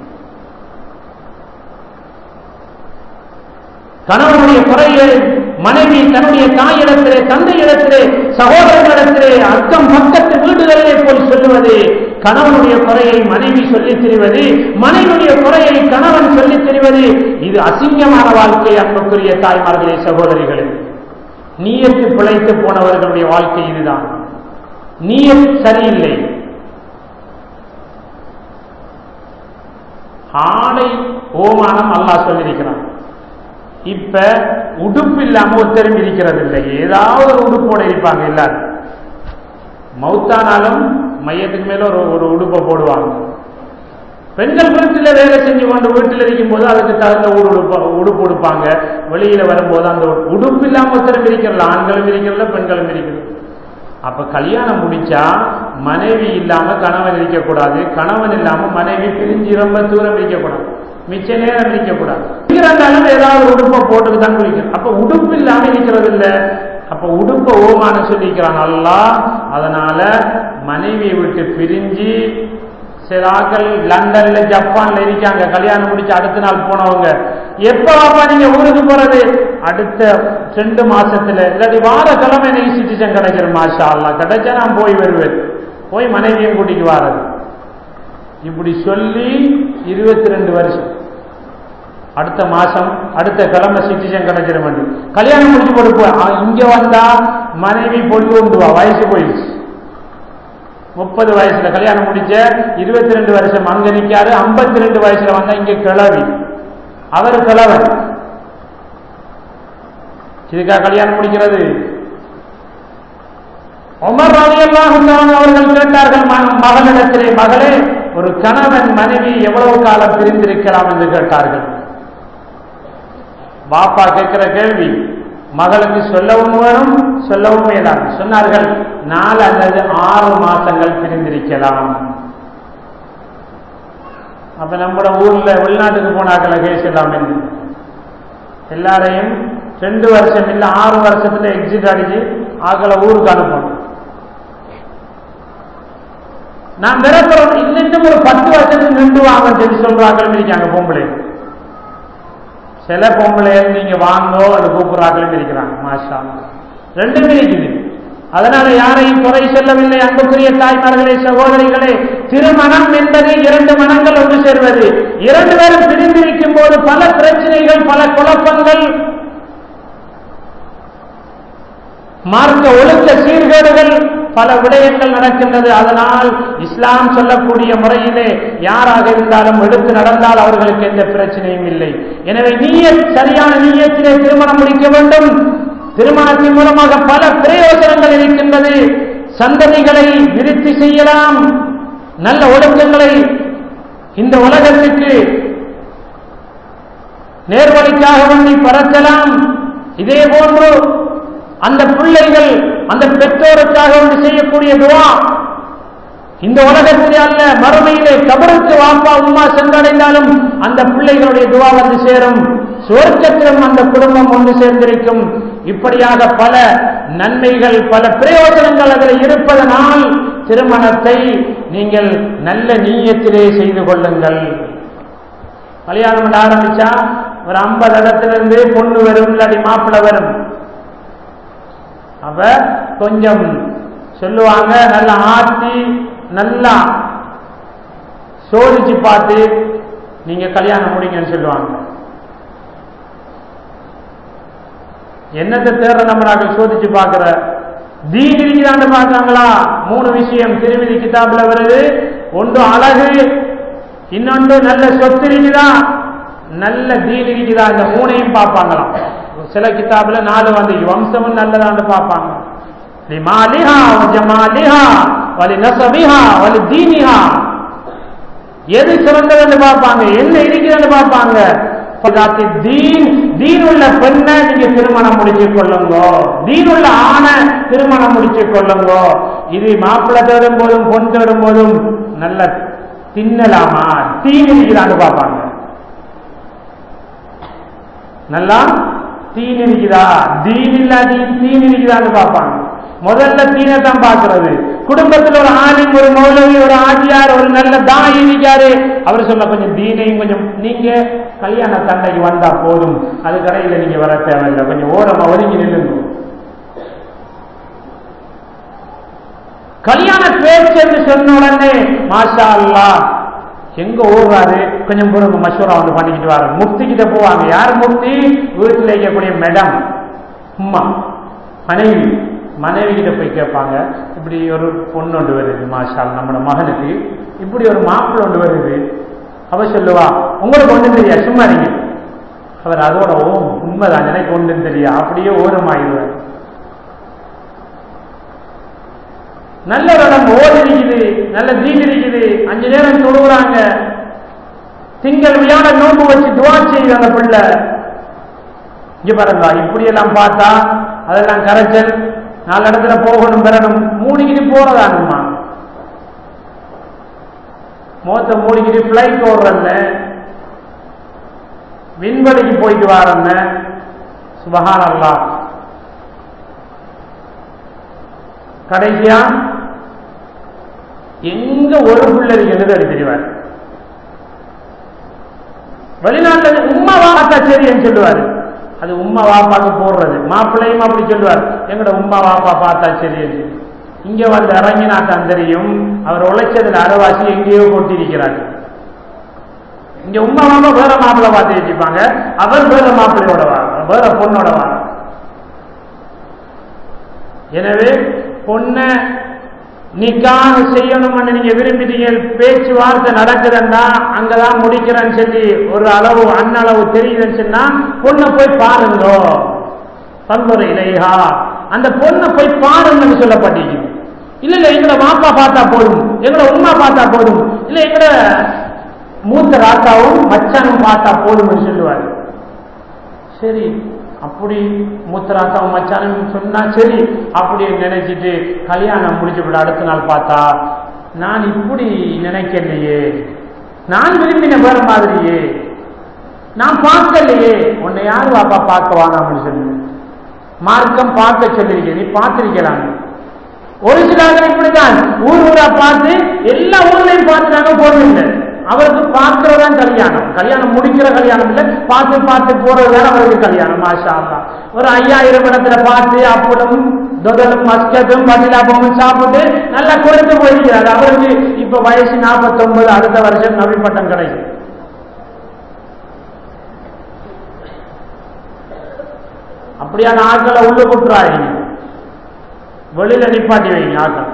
கணவனுடைய குறையை மனைவி தன்னுடைய தாயிடத்திலே தந்தையிடத்திலே சகோதரர்களிடத்திலே அக்கம் பக்கத்து வீடுகளிலே போய் சொல்லுவது கணவனுடைய குறையை மனைவி சொல்லித் திரிவது மனைவியுடைய குறையை கணவன் சொல்லித் திரிவது இது அசிங்கமான வாழ்க்கை அன்புக்குரிய தாய்மார்களே சகோதரிகளே நீயத்து பிழைத்து போனவர்களுடைய வாழ்க்கை இதுதான் நீயத் சரியில்லை ஆடை ஓமானம் அல்லாஹ் சொல்லியிருக்கிறான் இப்ப உடுப்பு இல்லாம ஒருத்தரும் இருக்கிறது இல்லை ஏதாவது ஒரு உடுப்போட இருப்பாங்க எல்லாரும் மௌத்தானாலும் மையத்துக்கு மேல ஒரு ஒரு உடுப்பை போடுவாங்க பெண்கள் வீட்டில் வேலை செஞ்சு கொண்டு வீட்டில் இருக்கும் போது அதுக்கு தகுந்த ஊடு உடுப்ப உடுப்பு உடுப்பாங்க வெளியில வரும்போது அந்த உடுப்பு இல்லாம ஒருத்தரும் இருக்கிறது ஆண்களும் இருக்கிறது பெண்களும் இருக்கிறது அப்ப கல்யாணம் முடிச்சா மனைவி இல்லாம கணவன் இருக்கக்கூடாது கணவன் இல்லாம மனைவி பிரிஞ்சு ரொம்ப தூரம் இருக்கக்கூடாது மிச்ச நேரம் இருக்கக்கூடாது இருக்கிறாலும் ஏதாவது உடுப்பை போட்டுக்கு தான் குளிக்கணும் அப்ப உடுப்பு இல்லாம இருக்கிறது இல்ல அப்ப உடுப்பை ஓமான சொல்லிக்கிறான் நல்லா அதனால மனைவியை விட்டு பிரிஞ்சு சில ஆட்கள் லண்டன்ல ஜப்பான்ல இருக்காங்க கல்யாணம் முடிச்சு அடுத்த நாள் போனவங்க எப்ப அப்பா நீங்க ஊருக்கு போறது அடுத்த ரெண்டு மாசத்துல இல்லாட்டி வார கிழமை எனக்கு சிட்டிசன் கிடைக்கிற மாஷா அல்லா கிடைச்சா நான் போய் வருவேன் போய் மனைவியும் கூட்டிக்கு வாரது இப்படி சொல்லி இருபத்தி ரெண்டு வருஷம் அடுத்த மாசம் அடுத்த கிழமை சிட்டிசன் கிடைக்கிற மாதிரி கல்யாணம் முடிச்சு கொடுப்போம் இங்க வந்தா மனைவி பொண்ணு கொண்டு வா வயசு போயிடுச்சு முப்பது வயசுல கல்யாணம் முடிச்ச இருபத்தி ரெண்டு வருஷம் அங்க நிக்காரு ஐம்பத்தி ரெண்டு வயசுல வந்தா இங்க கிளவி அவர் கிழவன் இதுக்கா கல்யாணம் முடிக்கிறது உமர் ரலியல்லாஹு அவர்கள் கேட்டார்கள் மகளிடத்திலே மகளே ஒரு கணவன் மனைவி எவ்வளவு காலம் பிரிந்திருக்கலாம் என்று கேட்டார்கள் பாப்பா கேட்கிற கேள்வி மகளுக்கு சொல்லவும் வேணும் சொல்லவும் வேண்டாம் சொன்னார்கள் நாலு அல்லது ஆறு மாசங்கள் பிரிந்திருக்கலாம் அப்ப நம்மளோட ஊர்ல வெளிநாட்டுக்கு போனாக்களை கேசலாம் என்று எல்லாரையும் ரெண்டு வருஷம் இல்ல ஆறு வருஷத்துல எக்ஸிட் அடிச்சு ஆக்களை ஊருக்கு அனுப்பணும் நான் விரப்புறோம் இன்னும் ஒரு பத்து வருஷத்துக்கு நின்று வாங்கன்னு சொல்லி சொல்றாங்களும் இருக்காங்க பொம்பளை சில பொம்பளைகள் நீங்க வாங்கோ அது கூப்பிடுறாங்களும் இருக்கிறாங்க மாஷா ரெண்டுமே இருக்குது அதனால யாரையும் குறை சொல்லவில்லை அன்புக்குரிய தாய்மார்களே சகோதரிகளே திருமணம் என்பது இரண்டு மனங்கள் ஒன்று சேர்வது இரண்டு பேரும் பிரிந்திருக்கும் போது பல பிரச்சனைகள் பல குழப்பங்கள் மார்க்க ஒழுக்க சீர்கேடுகள் பல விடயங்கள் நடக்கின்றது அதனால் இஸ்லாம் சொல்லக்கூடிய முறையிலே யாராக இருந்தாலும் எடுத்து நடந்தால் அவர்களுக்கு எந்த பிரச்சனையும் இல்லை எனவே நீயத் சரியான நீயத்திலே திருமணம் முடிக்க வேண்டும் திருமணத்தின் மூலமாக பல பிரயோஜனங்கள் இருக்கின்றது சந்ததிகளை விருத்தி செய்யலாம் நல்ல ஒழுக்கங்களை இந்த உலகத்துக்கு நேர்வழிக்காக வேண்டி பறக்கலாம் இதே போன்று அந்த பிள்ளைகள் அந்த பெற்றோருக்காக வேண்டி செய்யக்கூடிய துவா இந்த உலகத்திலே அல்ல மறுமையிலே கபருக்கு வாப்பா உமா சென்றடைந்தாலும் அந்த பிள்ளைகளுடைய துவா வந்து சேரும் சுவர்க்கத்திலும் அந்த குடும்பம் ஒன்று சேர்ந்திருக்கும் இப்படியாக பல நன்மைகள் பல பிரயோஜனங்கள் அதில் இருப்பதனால் திருமணத்தை நீங்கள் நல்ல நீயத்திலே செய்து கொள்ளுங்கள் கல்யாணம் ஆரம்பிச்சா ஒரு ஐம்பது இடத்திலிருந்து பொண்ணு வரும் இல்லாட்டி மாப்பிள்ளை வரும் அப்ப கொஞ்சம் சொல்லுவாங்க நல்லா ஆட்டி நல்லா சோதிச்சு பார்த்து நீங்க கல்யாணம் முடிங்கன்னு சொல்லுவாங்க என்னத்தை தேர்ற நம்ம நாங்கள் சோதிச்சு பார்க்கிற தீன் இருக்குதான்னு பார்க்கறாங்களா மூணு விஷயம் திருவிதி கிதாபில் வருது ஒன்று அழகு இன்னொன்று நல்ல சொத்து இருக்குதா நல்ல தீன் இருக்குதா இந்த மூணையும் பார்ப்பாங்களாம் சில கிதாபுல நாலு வந்து வம்சமும் நல்லதான்னு பார்ப்பாங்க லிமாலிஹா ஜமாலிஹா வலி நசபிஹா வலி தீனிஹா எது சிறந்ததுன்னு பார்ப்பாங்க என்ன இருக்குதுன்னு பார்ப்பாங்க பதாத்தி தீன் தீன் உள்ள பெண்ணை நீங்க திருமணம் முடிச்சு கொள்ளுங்க தீன் உள்ள ஆணை திருமணம் முடிச்சு கொள்ளுங்க இது மாப்பிள்ளை தேடும் போதும் பொன் தேடும் போதும் நல்ல தின்னலாமா தீன் இருக்குதான்னு பார்ப்பாங்க நல்லா தீன் இருக்குதா தீன் இல்லாத தீன் இருக்குதான்னு பார்ப்பாங்க முதல்ல தீனை தான் பார்க்கிறது குடும்பத்தில் ஒரு ஆலிம் ஒரு மௌலவி ஒரு ஆஜியார் ஒரு நல்ல தாய் இருக்காரு அவர் சொல்ல கொஞ்சம் தீனையும் கொஞ்சம் நீங்க கல்யாண தண்டைக்கு வந்தா போதும் அது கடையில் நீங்க வர தேவையில்லை கொஞ்சம் ஓரமா ஒதுங்கி நில்லுங்க கல்யாண பேச்சு என்று சொன்ன உடனே மாஷா அல்லா எங்க ஓடுறாரு கொஞ்சம் பொறுங்க மஷூரா வந்து பண்ணிக்கிட்டு வர முஃப்தி கிட்ட போவாங்க யார் முஃப்தி வீட்டில் இருக்கக்கூடிய மேடம் உம்மா மனைவி மனைவி கிட்ட போய் கேட்பாங்க இப்படி ஒரு பொண்ணு ஒன்று வருது மாஷால் நம்மளோட மகனுக்கு இப்படி ஒரு மாப்பிள்ளை ஒன்று வருது அவ சொல்லுவா உங்களுக்கு ஒன்றும் தெரியா சும்மா நீங்க அவர் அதோட ஓ உண்மைதான் எனக்கு ஒன்றும் தெரியா அப்படியே ஓரமாயிடுவார் நல்ல இடம் ஓடி இருக்குது நல்ல தீன் இருக்குது அஞ்சு நேரம் தொழுகிறாங்க திங்கள் வியாழ நோம்பு வச்சு துவா செய்யுது அந்த பிள்ளை இங்க பாருங்க இப்படி எல்லாம் பார்த்தா அதெல்லாம் கரைச்சல் நாலு இடத்துல போகணும் பெறணும் மூடிக்கிட்டு போறதாங்கம்மா மோத்த மூடிக்கிட்டு பிளைட் ஓடுறல்ல விண்வெளிக்கு போயிட்டு வரන්න சுபஹான் அல்லா கடைசியா எங்க ஒரு பிள்ளை எழுத தெரிவார் வெளிநாட்டுல உம்மா வாப்பா சரின்னு சொல்லுவாரு அது உம்மா வாப்பாக்கு போடுறது மாப்பிள்ளையும் அப்படி சொல்லுவார் எங்கட உம்மா வாப்பா பார்த்தா சரி இங்க வந்து இறங்கினா தான் தெரியும் அவர் உழைச்சதுல அரைவாசி எங்கேயோ கொட்டிருக்கிறார் இங்க உம்மா வாப்பா வேற மாப்பிள்ளை பார்த்து வச்சுப்பாங்க அவர் வேற மாப்பிள்ளையோட வாங்க வேற பொண்ணோட வாங்க எனவே பொண்ணை நிக்காக செய்யணும்னு நீங்க விரும்பிட்டீங்க பேச்சுவார்த்தை நடக்குதுன்னா அங்கதான் முடிக்கிறேன்னு சொல்லி ஒரு அளவு அன்னளவு தெரியுதுன்னு சொன்னா பொண்ணை போய் பாருங்க பண்புரை இலையா அந்த பொண்ணை போய் பாருங்கன்னு சொல்லப்பட்டீங்க இல்ல இல்ல எங்களை மாப்பா பார்த்தா போதும் எங்களை உமா பார்த்தா போதும் இல்ல எங்களை மூத்த ராத்தாவும் மச்சானும் பார்த்தா போதும்னு சொல்லுவாரு சரி அப்படி மூத்தராத்தாவும் மச்சானும் சொன்னா சரி அப்படின்னு நினைச்சிட்டு கல்யாணம் முடிச்சு விட அடுத்த நாள் பார்த்தா நான் இப்படி நினைக்கலையே நான் விரும்பின வேற மாதிரியே நான் பார்க்கலையே உன்னை யாரு வாப்பா பார்க்க வாங்காமனு சொல்லு மார்க்கம் பார்க்க சொல்லியிருக்கேன் நீ பார்த்திருக்கலாம் ஒரு சிலர்கள் இப்படிதான் ஊர் ஊரா பார்த்து எல்லா ஊர்லயும் பார்த்துட்டாங்க போறதில்லை அவருக்கு பார்க்கிறதான் கல்யாணம் கல்யாணம் முடிக்கிற கல்யாணம் இல்லை பார்த்து பார்த்து போறதுதான் அவருக்கு கல்யாணம் மாஷா அல்லா ஒரு ஐயாயிரம் இடத்துல பார்த்து அப்பளும் தொதலும் மஸ்கத்தும் பதிலாபமும் சாப்பிட்டு நல்லா குறைத்து போயிருக்கிறார் அவருக்கு இப்ப வயசு நாற்பத்தி ஒன்பது அடுத்த வருஷம் நவி பட்டம் கிடைக்கும் அப்படியான ஆட்களை உள்ள குட்டுறாங்க வெளியில நிப்பாட்டி வைங்க ஆட்கள்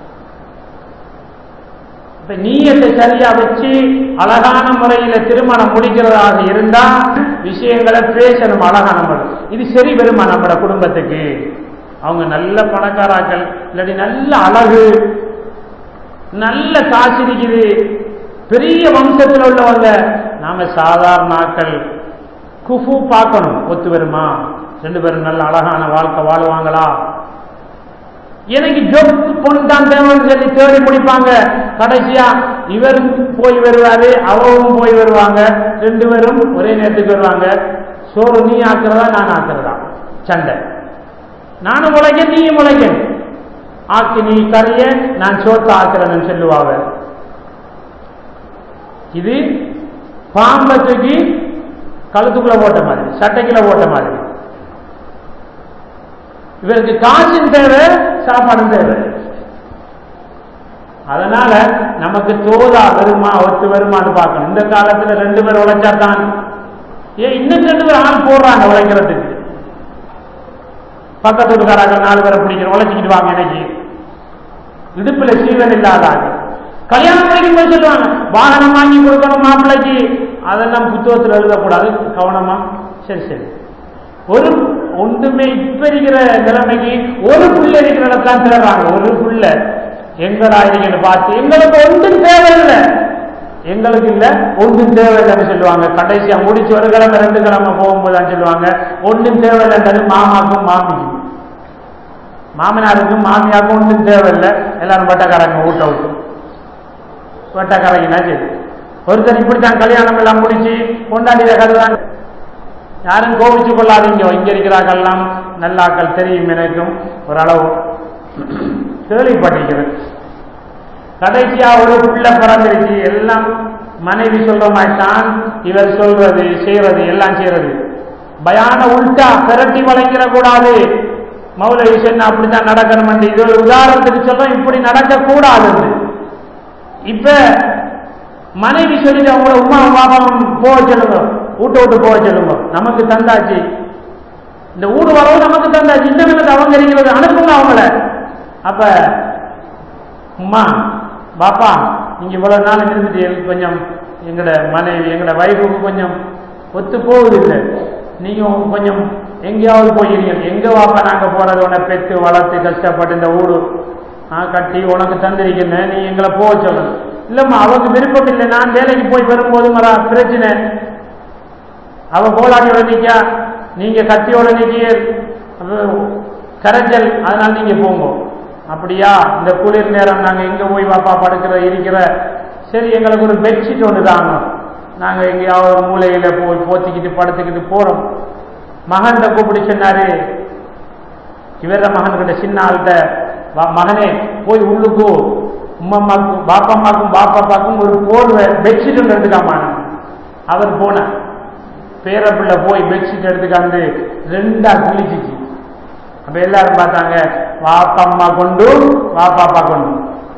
இப்ப நீயத்தை சரியா வச்சு அழகான முறையில திருமணம் முடிக்கிறதாக இருந்தா விஷயங்களை பேசணும் அழகான முறை இது சரி வருமா நம்மட குடும்பத்துக்கு அவங்க நல்ல பணக்காராக்கள் இல்லாட்டி நல்ல அழகு நல்ல காசு இருக்குது பெரிய வம்சத்தில் உள்ளவங்க நாம சாதாரண ஆக்கள் குஃபு பார்க்கணும் ஒத்து வருமா ரெண்டு பேரும் நல்ல அழகான வாழ்க்கை வாழ்வாங்களா எனக்கு ஜொப் பொன் தான் தேவைன்னு சொல்லி தேடி முடிப்பாங்க கடைசியா இவரும் போய் வருவாரு அவரும் போய் வருவாங்க ரெண்டு பேரும் ஒரே நேரத்துக்கு வருவாங்க சோறு நீ ஆக்குறதா நான் ஆக்குறதா சண்டை நானும் உழைக்க நீயும் உழைக்க ஆக்கி நீ கரைய நான் சோத்த ஆக்குறேன்னு சொல்லுவாங்க இது பாம்பை தூக்கி கழுத்துக்குள்ள போட்ட மாதிரி சட்டைக்குள்ள போட்ட மாதிரி இவருக்கு காசும் தேவை சாப்பாடும் தேவை அதனால நமக்கு தோதா வருமா ஒத்து வருமானு பார்க்கணும் இந்த காலத்துல ரெண்டு பேர் உழைச்சா தான் ஏன் இன்னும் ரெண்டு பேர் ஆள் போடுறாங்க உழைக்கிறதுக்கு பக்கத்து வீட்டுக்காராங்க நாலு பேரை பிடிக்கிற உழைச்சிக்கிட்டு வாங்க எனக்கு இடுப்புல சீவன் இல்லாதாங்க கல்யாணம் பண்ணிக்கும் போது சொல்லுவாங்க வாகனம் வாங்கி கொடுக்கணும் மாப்பிள்ளைக்கு அதெல்லாம் புத்தகத்தில் எழுதக்கூடாது கவனமா சரி சரி ஒரு ஒன்றுமே இப்ப இருக்கிற நிலைமைக்கு ஒரு புள்ள இருக்கிற இடத்தான் தேடுறாங்க ஒரு புள்ள எங்கடா இருக்கீங்கன்னு பார்த்து எங்களுக்கு ஒன்றும் தேவையில்லை எங்களுக்கு இல்ல ஒன்றும் தேவையில்லைன்னு சொல்லுவாங்க கடைசியா முடிச்சு ஒரு கிழமை ரெண்டு கிழமை போகும்போது சொல்லுவாங்க ஒன்றும் தேவையில்லைன்றது மாமாக்கும் மாமிக்கும் மாமனாருக்கும் மாமியாருக்கும் ஒன்றும் தேவையில்லை எல்லாரும் வட்டக்காரங்க ஊட்ட விட்டு வட்டக்காரங்கன்னா சரி ஒருத்தர் இப்படித்தான் கல்யாணம் எல்லாம் முடிச்சு கொண்டாடிய கதை தான் யாரும் கோபிச்சு கொள்ளாதீங்க இங்க இருக்கிறார்கள்லாம் நல்லாக்கள் தெரியும் எனக்கும் ஓரளவு கேள்விப்பட்டிருக்கிறேன் கடைசியா ஒரு புள்ள பிறந்துருச்சு எல்லாம் மனைவி சொல்ற மாதிரி தான் இவர் சொல்றது செய்யறது எல்லாம் செய்யறது பயான உள்டா பிரட்டி வளைக்கிற கூடாது மௌலவி சொன்ன அப்படித்தான் நடக்கணும் இது ஒரு உதாரணத்துக்கு சொல்றோம் இப்படி நடக்க கூடாது இப்ப மனைவி சொல்லிட்டு அவங்கள உமா பாபாவும் போக சொல்லுங்க வீட்டை விட்டு போக சொல்லுங்க நமக்கு தந்தாச்சு இந்த ஊடு வரவும் நமக்கு தந்தாச்சு இந்த நிலத்தை அவங்க இருக்கிறது அனுப்புங்க அவங்கள அப்ப உமா பாப்பா நீங்க இவ்வளவு நாள் இருந்துட்டு கொஞ்சம் எங்கட மனைவி எங்கட வைஃபுக்கு கொஞ்சம் ஒத்து போகுது இல்லை நீங்க கொஞ்சம் எங்கேயாவது போயிருக்கீங்க எங்க வாப்பா நாங்க போறது உன்னை பெத்து வளர்த்து கஷ்டப்பட்டு இந்த ஊடு கட்டி உனக்கு தந்திருக்கேன்னு நீ எங்களை போக சொல்லணும் இல்லம்மா அவங்க விருப்பம் இல்லை நான் வேலைக்கு போய் வரும்போது மரா பிரச்சனை அவ கோலாடியோட நிக்கா நீங்க கத்தியோட நிக்க கரைஞ்சல் அதனால நீங்க போங்க அப்படியா இந்த குளிர் நேரம் நாங்க எங்க போய் பாப்பா படுக்கிற இருக்கிற சரி எங்களுக்கு ஒரு பெட்ஷீட் ஒன்று தாங்க நாங்க எங்கேயாவது ஒரு மூலையில போய் போத்திக்கிட்டு படுத்துக்கிட்டு போறோம் மகன் கூப்பிடி சொன்னாரு இவர மகன் கிட்ட சின்ன ஆள்கிட்ட மகனே போய் உள்ளுக்கு உம்மம்மாக்கும் பாப்பம்மாக்கும் பாப்பாப்பாக்கும் ஒரு போர்வை பெட்ஷீட் ஒன்று எடுத்துக்காமான அவர் போன பேரப்பிள்ளை போய் பெட்ஷீட் எடுத்துக்காந்து ரெண்டா கிழிச்சிச்சு அப்ப எல்லாரும் பார்த்தாங்க வாப்பம்மா கொண்டு வாப்பாப்பா கொண்டு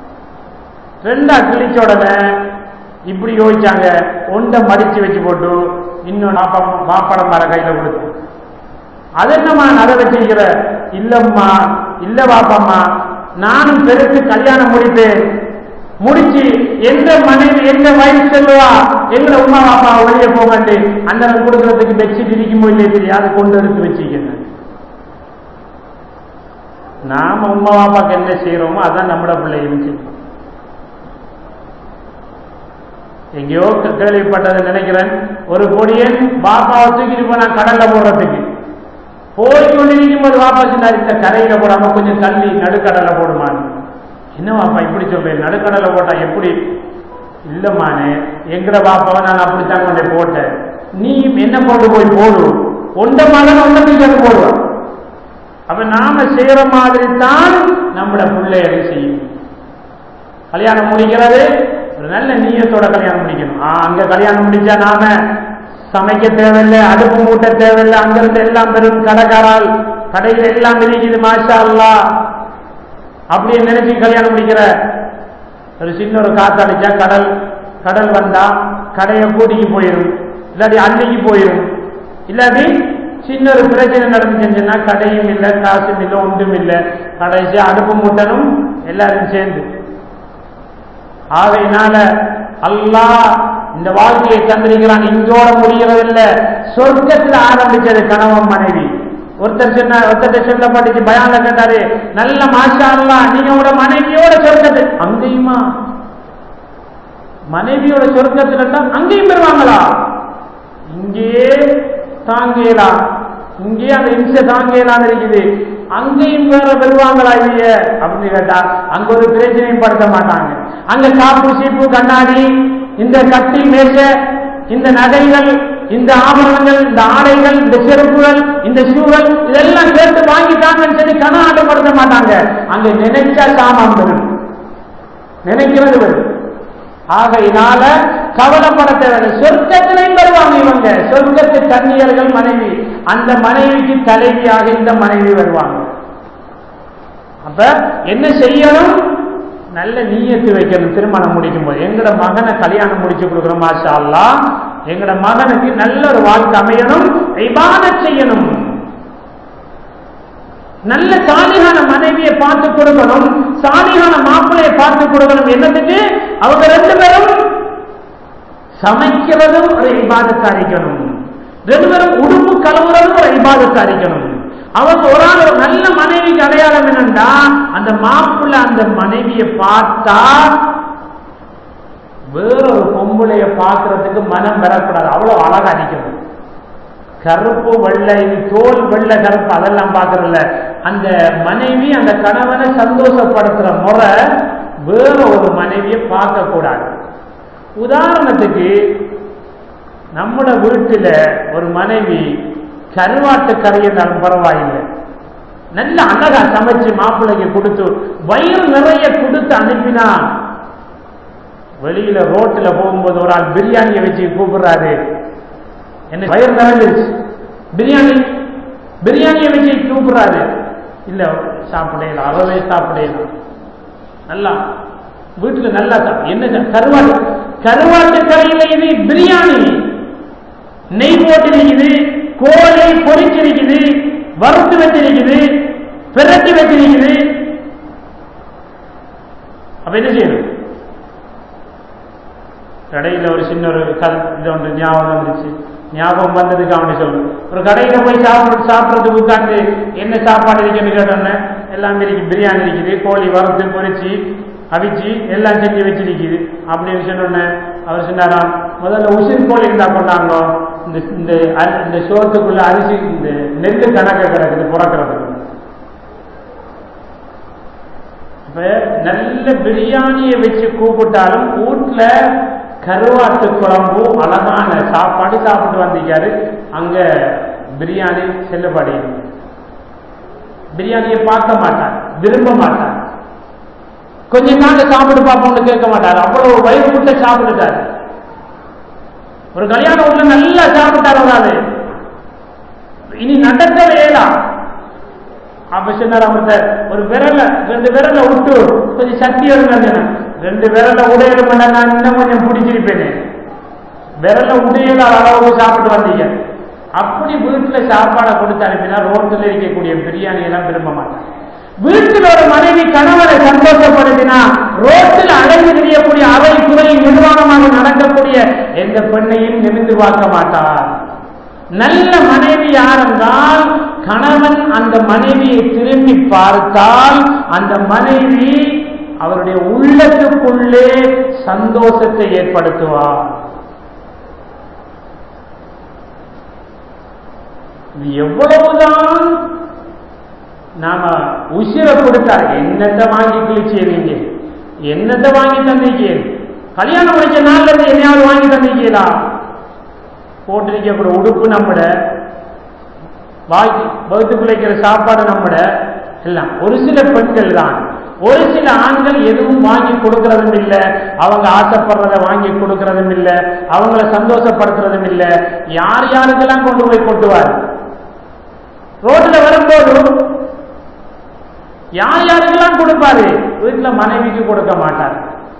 ரெண்டா கிழிச்ச உடனே இப்படி யோசிச்சாங்க ஒன்றை மடிச்சு வச்சு போட்டு இன்னும் மாப்படம் மேல கையில கொடுத்து அது என்னம்மா நட வச்சிருக்கிற இல்லம்மா இல்ல பாப்பம்மா நானும் பெருத்து கல்யாணம் முடித்தேன் முடிச்சு எந்த மனைவி எந்த வயசு செல்லுவா எங்களை உமா பாப்பா வெளியே போகாண்டு அந்த கொடுக்கறதுக்கு பெட்ஷீட் இருக்கும் போது தெரியாது கொண்டு எடுத்து வச்சுக்கிறேன் நாம உமா பாப்பாக்கு என்ன செய்யறோமோ அதான் நம்மட பிள்ளையும் செய்யும் எங்கேயோ கேள்விப்பட்டதை நினைக்கிறேன் ஒரு பொடியன் பாப்பாவை தூக்கிட்டு போனா கடல்ல போடுறதுக்கு போய் கொண்டிருக்கும் போது வாப்பா சொன்னார் இந்த கரையில போடாம கொஞ்சம் தள்ளி நடுக்கடலை போடுமான்னு என்ன வாப்பா இப்படி சொல்றேன் நடுக்கடலை போட்டா எப்படி இல்லம்மானே எங்கட பாப்பாவை நான் அப்படித்தான் கொண்டு போட்டேன் நீ என்ன கொண்டு போய் போடு ஒன்ற மகன் ஒன்றை தூக்கி போடுவான் அப்ப நாம செய்யற மாதிரி தான் நம்மட பிள்ளைகளை செய்யும் கல்யாணம் முடிக்கிறது ஒரு நல்ல நீயத்தோட கல்யாணம் முடிக்கணும் அங்க கல்யாணம் முடிச்சா நாம சமைக்க தேவையில்லை அடுப்பு மூட்ட தேவையில்லை அங்கிருந்து எல்லாம் பெரும் கடைக்காரால் கடையில் எல்லாம் இருக்குது மாஷா அல்லா அப்படின்னு நினைச்சு கல்யாணம் முடிக்கிற ஒரு சின்ன ஒரு காத்தடிச்சா கடல் கடல் வந்தா கடையை கூட்டிக்கு போயிடும் இல்லாட்டி அன்னைக்கு போயிடும் இல்லாட்டி சின்ன ஒரு பிரச்சனை நடந்துச்சுன்னா கடையும் இல்லை காசும் இல்லை ஒன்றும் இல்லை கடைசி அடுப்பு மூட்டனும் எல்லாரும் சேர்ந்து ஆகையினால அல்லாஹ் இந்த வாழ்க்கையை தந்திருக்கிறான் இங்கோட முடிகிறதில்ல சொர்க்கத்தில் ஆரம்பிச்சது கணவன் மனைவி ஒருத்தர் சொன்ன ஒருத்தர் சொல்லப்பட்டுச்சு பயான்ல கேட்டாரு நல்ல மாஷா அல்லா நீங்க உங்களோட மனைவியோட சொர்க்கத்து அங்கேயுமா மனைவியோட சொர்க்கத்துல தான் அங்கேயும் பெறுவாங்களா இங்கேயே தாங்கலாம் இங்கே அந்த இம்சை தாங்கலாம் இருக்குது அங்கேயும் வேற பெறுவாங்களா இல்லையே அப்படின்னு கேட்டா அங்க ஒரு பிரச்சனையும் படுத்த மாட்டாங்க அங்க காப்பு சீப்பு கண்ணாடி இந்த கட்டி மேச இந்த நகைகள் இந்த ஆபரணங்கள் இந்த ஆடைகள் இந்த செருப்புகள் இந்த ஷூகள் இதெல்லாம் கேட்டு வாங்கிட்டாங்கன்னு சொல்லி கன ஆட்டப்படுத்த மாட்டாங்க அங்க நினைச்சா சாமான் வரும் நினைக்கிறது வரும் ஆகையினால கவலைப்பட தேவையில்லை சொர்க்கத்திலையும் வருவாங்க இவங்க சொர்க்கத்து கன்னியர்கள் மனைவி அந்த மனைவிக்கு தலைவியாக இந்த மனைவி வருவாங்க அப்ப என்ன செய்யணும் நல்ல நீயத்து வைக்கணும் திருமணம் முடிக்கும் போது எங்கட மகனை கல்யாணம் முடிச்சு கொடுக்கணும் மாஷா அல்லா எங்கட மகனுக்கு நல்ல ஒரு வாழ்க்கை அமையணும் இபாதத் செய்யணும் நல்ல சாலிகான மனைவியை பார்த்து கொடுக்கணும் சாலிகான மாப்பிள்ளையை பார்த்து கொடுக்கணும் என்னத்துக்கு அவங்க ரெண்டு பேரும் சமைக்கிறதும் ஒரு இபாதத்தை அறிக்கணும் ரெண்டு பேரும் உடுப்பு கழுவுறதும் ஒரு இபாதத்தை அறிக்கணும் அவங்க ஒரு ஆள் ஒரு நல்ல மனைவிக்கு அடையாளம் என்னண்டா அந்த மாப்பிள்ள அந்த மனைவியை பார்த்தா வேறொரு பொம்பளைய பார்க்கறதுக்கு மனம் பெறக்கூடாது அவ்வளவு அழகா நிக்கணும் கருப்பு வெள்ளை இது தோல் வெள்ளை கருப்பு அதெல்லாம் பார்க்கறதில்ல அந்த மனைவி அந்த கணவனை சந்தோஷப்படுத்துற முறை வேற ஒரு மனைவியை பார்க்க கூடாது உதாரணத்துக்கு நம்மட வீட்டுல ஒரு மனைவி கருவாட்டு கறி இருந்தாலும் பரவாயில்லை நல்ல அழகா சமைச்சு மாப்பிள்ளைக்கு கொடுத்து வயிறு நிறைய கொடுத்து அனுப்பினா வெளியில ரோட்ல போகும்போது ஒரு ஆள் பிரியாணியை வச்சு கூப்பிடுறாரு என்ன வயிறு நிறைஞ்சிருச்சு பிரியாணி பிரியாணியை வச்சு கூப்பிடுறாரு இல்ல சாப்பிடலாம் அறவே சாப்பிடலாம் நல்லா வீட்டுல நல்லா சாப்பிடு என்ன சா- கருவாட்டு கருவாட்டு கறியில இது பிரியாணி நெய் போட்டிருக்குது கோழி பொரிச்சிருக்குது வறுத்து வச்சிருக்குது பிரட்டி வச்சிருக்குது அப்ப என்ன செய்யணும் கடையில் ஒரு சின்ன ஒரு கல் இது ஒன்று ஞாபகம் வந்துச்சு ஞாபகம் வந்ததுக்கு அவனை சொல்லு ஒரு கடையில போய் சாப்பிட சாப்பிட்றதுக்கு உட்காந்து என்ன சாப்பாடு இருக்குன்னு கேட்டோன்னே எல்லாம் இருக்கு பிரியாணி இருக்குது கோழி வறுத்து பொரிச்சு அவிச்சு எல்லாம் செஞ்சு வச்சிருக்குது அப்படின்னு சொன்னோன்னே அவர் சொன்னாராம் முதல்ல உசிர் கோழி இருந்தா கொண்டாங்க இந்த இந்த அரி- இந்த சோத்துக்குள்ள அரிசி இந்த நெல்லு கணக்க கிடக்குது புறக்கிறதுக்கு இப்ப நல்ல பிரியாணியை வச்சு கூப்பிட்டாலும் வீட்டுல கருவாட்டு குழம்பு அழகான சாப்பாடு சாப்பிட்டு வந்திருக்காரு அங்க பிரியாணி செல்லுபடி இல்லை. பிரியாணியை பார்க்க மாட்டார் விரும்ப மாட்டார் கொஞ்ச நாள் சாப்பிட்டு பார்ப்போம்னு கேட்க மாட்டார் அவ்வளவு வயிறு முட்டை சாப்பிட்டுட்டார் ஒரு கல்யாண வீட்டுல நல்லா சாப்பிட்டார் ஒரு ஆளு இனி நடக்கவே இயலாம் அப்ப சொன்னார் அவர்கிட்ட ஒரு விரல ரெண்டு விரல விட்டு கொஞ்சம் சக்தி வருங்க ரெண்டு விரல உடையில பண்ண நான் இன்னும் கொஞ்சம் பிடிச்சிருப்பேனே விரல உடையலாத அளவுக்கு சாப்பிட்டு வந்தீங்க அப்படி வீட்டுல சாப்பாடை கொடுத்து அனுப்பினா ரோட்டில் இருக்கக்கூடிய பிரியாணி எல்லாம் விரும்ப மாட்டாங்க வீட்டில் ஒரு மனைவி கணவரை சந்தோஷப்படுத்தினா ரோட்டில் அலைந்து தெரியக்கூடிய அவை துறை நிர்வாணமாக நடக்கக்கூடிய எந்த பெண்ணையும் நிமிந்து பார்க்க மாட்டார் நல்ல மனைவி யார் என்றால் கணவன் அந்த மனைவியை திரும்பி பார்த்தால் அந்த மனைவி அவருடைய உள்ளத்துக்குள்ளே சந்தோஷத்தை ஏற்படுத்துவார் இது எவ்வளவுதான் நாம உசிரை கொடுத்தா என்னத்தை வாங்கி கிழிச்சீங்க என்னத்தை வாங்கி தந்தீங்க கல்யாணம் முடிச்ச நாள்ல இருந்து என்னையாவது வாங்கி தந்தீங்களா போட்டிருக்கக்கூடிய உடுப்பு நம்மட வாங்கி வகுத்து பிழைக்கிற சாப்பாடு நம்மட எல்லாம் ஒரு சில பெண்கள் தான் ஒரு சில ஆண்கள் எதுவும் வாங்கி கொடுக்கறதும் இல்லை அவங்க ஆசைப்படுறத வாங்கி கொடுக்கறதும் இல்லை அவங்கள சந்தோஷப்படுத்துறதும் இல்லை யார் யாருக்கெல்லாம் கொண்டு போய் கொட்டுவார் ரோட்ல வரும்போது யார் யாருக்கெல்லாம் கொடுப்பாரு வீட்டுல மனைவிக்கு கொடுக்க மாட்டார்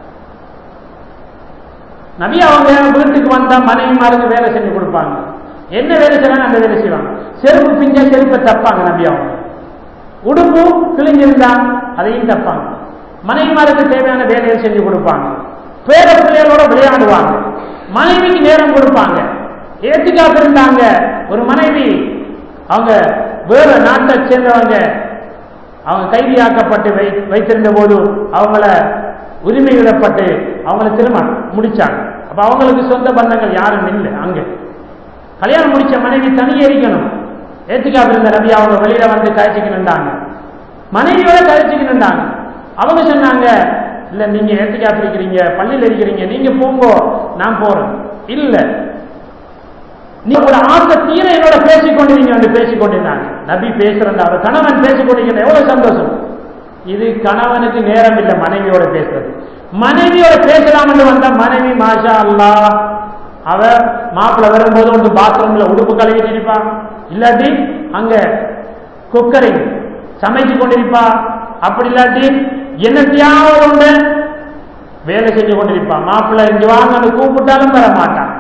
நபி அவங்க வீட்டுக்கு வந்தா மனைவிமாருக்கு வேலை செஞ்சு கொடுப்பாங்க என்ன வேலை செய்வாங்க அந்த வேலை செய்வாங்க செருப்பு பிஞ்ச செருப்பை தப்பாங்க நபி அவங்க உடுப்பு கிழிஞ்சிருந்தா அதையும் தப்பாங்க மனைவிமாருக்கு தேவையான வேலையை செஞ்சு கொடுப்பாங்க பேர பிள்ளைகளோட விளையாடுவாங்க மனைவிக்கு நேரம் கொடுப்பாங்க ஏத்திக்காப்பு இருந்தாங்க ஒரு மனைவி அவங்க வேற நாட்டை சேர்ந்தவங்க அவங்க கைதியாக்கப்பட்டு வை வைத்திருந்த போது அவங்கள உரிமை விடப்பட்டு அவங்கள திருமணம் முடிச்சாங்க அப்ப அவங்களுக்கு சொந்த பந்தங்கள் யாரும் இல்லை அங்க கல்யாணம் முடிச்ச மனைவி தனியே இருக்கணும் ஏத்துக்காப்பு இருந்த ரவி அவங்க வெளியில வந்து கழிச்சுக்கு நின்றாங்க மனைவியோட கழிச்சுக்கு நின்றாங்க அவங்க சொன்னாங்க இல்ல நீங்க ஏத்துக்காப்பு இருக்கிறீங்க பள்ளியில் இருக்கிறீங்க நீங்க போங்கோ நான் போறேன் இல்ல நீ ஒரு ஆசை தீர என்னோட பேசிக்கொண்டிருங்க வந்து பேசிக்கொண்டிருந்தாங்க நபி பேசுறேன் அவர் கணவன் பேசிக்கொண்டிருக்கிற எவ்வளவு சந்தோஷம் இது கணவனுக்கு நேரம் இல்லை மனைவியோட பேசுறது மனைவியோட பேசலாம் என்று வந்த மனைவி மாஷா அல்லா அவ மாப்பிள்ள வரும்போது ஒன்று பாத்ரூம்ல உடுப்பு கழுவிட்டு இருப்பா இல்லாட்டி அங்க குக்கரிங் சமைச்சு கொண்டிருப்பா அப்படி இல்லாட்டி என்னத்தையாவது ஒன்று வேலை செஞ்சு கொண்டிருப்பா மாப்பிள்ள இங்க வாங்க கூப்பிட்டாலும் வர மாட்டான்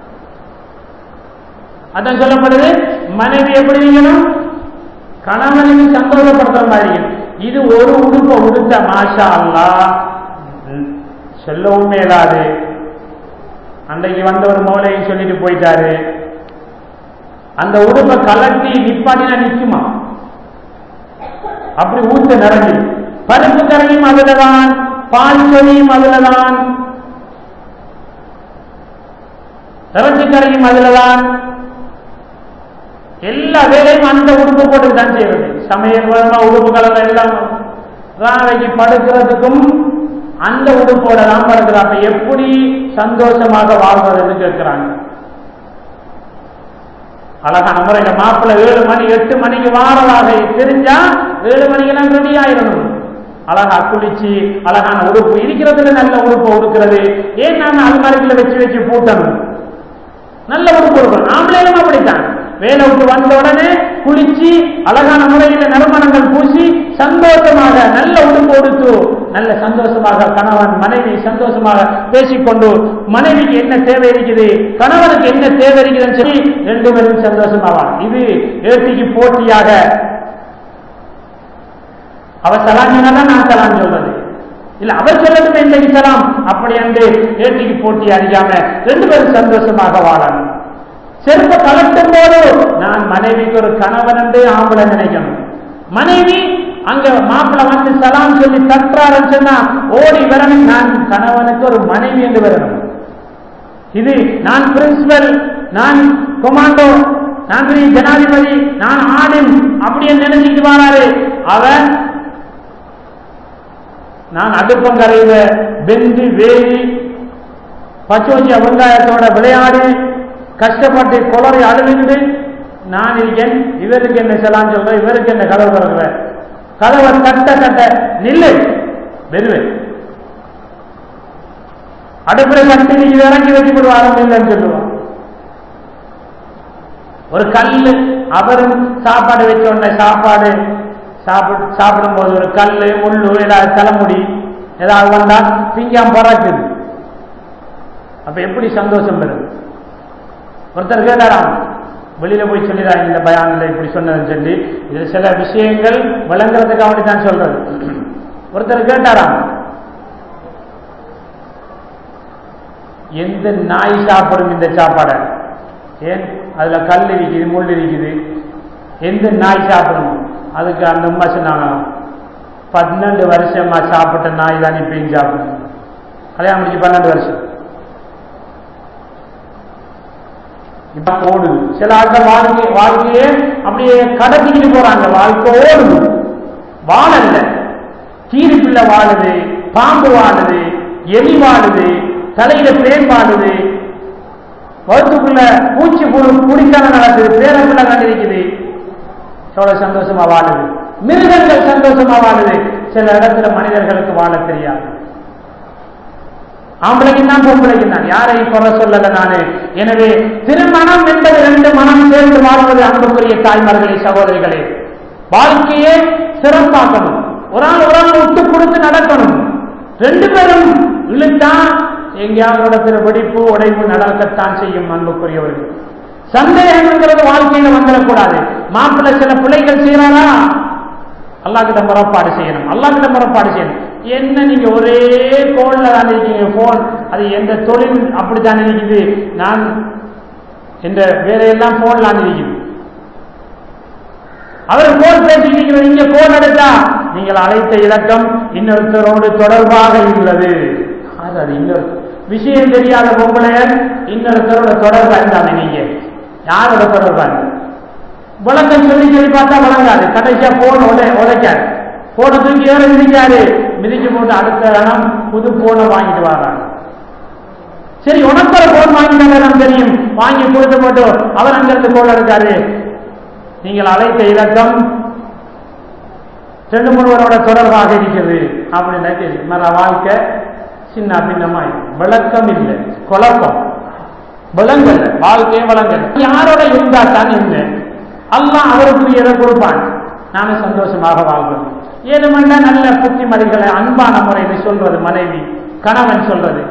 அதான் சொல்லப்படுது மனைவி எப்படி இருக்கணும் கணவனுக்கு சந்தோஷப்படுத்துற மாதிரி இருக்கணும். இது ஒரு உடுப்பை உடுத்த மாஷா அல்லா சொல்லவும் மேலாது அன்றைக்கு வந்த ஒரு மோலையும் சொல்லிட்டு போயிட்டாரு அந்த உடுப்பை கலட்டி நிப்பாட்டினா நிக்குமா அப்படி ஊத்த நிறைஞ்சு பருப்பு கரையும் அதுலதான் பால் சொலியும் அதுலதான் இறைச்சி கரையும் அதுலதான் எல்லா வேலையும் அந்த உடுப்பு போட்டு தான் செய்வது சமையல் வருமா உடுப்பு கலந்த எல்லாம் ராவைக்கு படுக்கிறதுக்கும் அந்த உடுப்போட தான் படுக்கிறாங்க எப்படி சந்தோஷமாக வாழ்வதுன்னு கேட்கிறாங்க அழகான முறையில மாப்பிள்ளை ஏழு மணி எட்டு மணிக்கு வாரதாக தெரிஞ்சா ஏழு மணிக்கெல்லாம் ரெடி ஆயிடணும் அழகா குளிச்சு அழகான உடுப்பு இருக்கிறதுல நல்ல உடுப்பு உடுக்கிறது ஏன் நாம அல்மாரிக்குள்ள வச்சு வச்சு பூட்டணும் நல்ல உடுப்பு இருக்கணும் ஆம்பளையும் அப்படித்தான் வேலை விட்டு வந்த உடனே குளிச்சு அழகான முறையில நறுமணங்கள் பூசி சந்தோஷமாக நல்ல உடுப்பு உடுத்து நல்ல சந்தோஷமாக கணவன் மனைவி சந்தோஷமாக பேசிக்கொண்டு மனைவிக்கு என்ன தேவை இருக்குது கணவனுக்கு என்ன தேவை இருக்குதுன்னு சொல்லி ரெண்டு பேரும் சந்தோஷமாவான் இது ஏட்டிக்கு போட்டியாக அவ சலாம் சொன்னாதான் நான் சலாம் சொல்றது இல்ல அவர் சொல்லட்டுமே இந்த சலாம் அப்படி என்று ஏட்டிக்கு போட்டி அறியாம ரெண்டு பேரும் சந்தோஷமாக வாழணும் செருப்ப கலட்டும் போது நான் மனைவிக்கு ஒரு கணவன் என்று ஆம்பளை நினைக்கணும் மனைவி அங்க மாப்பிள்ள வந்து சலாம் சொல்லி தட்டுறாருன்னு சொன்னா ஓடி வரணும் நான் கணவனுக்கு ஒரு மனைவி என்று வரணும் இது நான் பிரின்சிபல் நான் கொமாண்டோ நான் பெரிய ஜனாதிபதி நான் ஆடிம் அப்படின்னு நினைச்சிட்டு வராரு அவன் நான் அடுப்பங்கரையில பெந்து வேலி பச்சோச்சிய வெங்காயத்தோட விளையாடி கஷ்டப்பட்டு குளறி அழுதுகிட்டு நான் இருக்கேன் இவருக்கு என்ன செல்லாம் சொல்ற இவருக்கு என்ன கதவு திறக்கிற கதவை தட்ட தட்ட நில்லு வெறுவேன் அடுப்புல கட்டி நீங்க இறங்கி வச்சு விடுவாங்க இல்லைன்னு சொல்லுவான் ஒரு கல்லு அவரும் சாப்பாடு வச்ச உடனே சாப்பாடு சாப்பிடு சாப்பிடும் போது ஒரு கல்லு முள்ளு ஏதாவது தலைமுடி ஏதாவது வந்தா திங்காம பறக்குது அப்ப எப்படி சந்தோஷம் பெறும் ஒருத்தர் கேட்டாராம் வெளியில போய் சொல்லிடுறாங்க இந்த பயானில் இப்படி சொன்னதுன்னு சொல்லி இது சில விஷயங்கள் விளங்குறதுக்கு அப்படி தான் சொல்றது ஒருத்தர் கேட்டாராம் எந்த நாய் சாப்பிடும் இந்த சாப்பாடை ஏன் அதுல கல் இருக்குது முள் இருக்குது எந்த நாய் சாப்பிடும் அதுக்கு அந்த அம்மா சொன்னாங்க பன்னெண்டு வருஷமா சாப்பிட்ட நாய் தான் இப்பயும் சாப்பிடும் கல்யாணம் முடிச்சு பன்னெண்டு வருஷம் இப்ப ஓடுது சில ஆட்கள் வாழ்க்கை வாழ்க்கையே அப்படியே கடத்திக்கிட்டு போறாங்க வாழ்க்கை ஓடுது வாழல்ல கீரி பிள்ளை வாழுது பாம்பு வாழுது எலி வாழுது தலையில பேன் வாழுது வகுத்துக்குள்ள பூச்சி புழு குடிக்காம நடக்குது பேரப்பிள்ளை கண்டிருக்குது எவ்வளவு சந்தோஷமா வாழுது மிருகங்கள் சந்தோஷமா வாழுது சில இடத்துல மனிதர்களுக்கு வாழ தெரியாது ஆம்பளைக்கு தான் பொம்பளைக்கு தான் யாரையும் குறை சொல்லல நானு எனவே திருமணம் என்பது ரெண்டு மனம் சேர்ந்து வாழ்வது அன்புக்குரிய தாய்மார்களே சகோதரிகளே வாழ்க்கையே சிறப்பாக்கணும் ஒரு ஆள் ஒரு ஆள் விட்டு கொடுத்து நடக்கணும் ரெண்டு பேரும் இழுத்தா எங்கேயாவது இடத்துல வெடிப்பு உடைப்பு நடக்கத்தான் செய்யும் அன்புக்குரியவர்கள் சந்தேகங்கிறது வாழ்க்கையில வந்துடக்கூடாது மாப்பிள்ளை சில பிள்ளைகள் செய்யறாரா அல்லா கிட்ட முறப்பாடு செய்யணும் அல்லா கிட்ட முறப்பாடு செய்யணும் என்ன நீங்க ஒரே கோல்ல தான் இருக்கீங்க போன் அது எந்த தொழில் அப்படித்தான் இருக்குது நான் இந்த வேலையெல்லாம் போன்ல இருக்குது அவர் போன் பேசிக்கிறீங்க நீங்க போன் எடுத்தா நீங்கள் அழைத்த இலக்கம் இன்னொருத்தரோடு தொடர்பாக உள்ளது அது அது இன்னொரு விஷயம் தெரியாத பொம்பளையர் இன்னொருத்தரோட தொடர்பா இருந்தாங்க நீங்க யாரோட தொடர்பாங்க விளக்கம் சொல்லி சொல்லி பார்த்தா விளங்காது கடைசியா போன் உடை உடைக்காது போனை தூக்கி ஏற மிதிக்காது மிதிச்சு போட்டு அடுத்த இடம் புது போனை வாங்கிட்டு வர்றாங்க சரி உனக்கு ஒரு போன் வாங்கிட்டாங்க நமக்கு தெரியும் வாங்கி கொடுத்து போட்டு அவர் அங்கிருந்து போன் எடுக்காரு நீங்கள் அழைத்த இலக்கம் ரெண்டு மூணுவரோட தொடர்பாக இருக்கிறது அப்படின்னு தெரியும் மர வாழ்க்கை சின்ன பின்னமாய் விளக்கம் இல்லை குழப்பம் விளங்கல வாழ்க்கையே விளங்கல யாரோட இருந்தா தான் என்ன அல்லாஹ் அவருக்குரியதை கொடுப்பான் நாம சந்தோஷமாக வாழ்வோம் ஏழுமல்ல நல்ல புத்திமதிகளை அன்பான முறையில் சொல்றது மனைவி கணவன் சொல்றது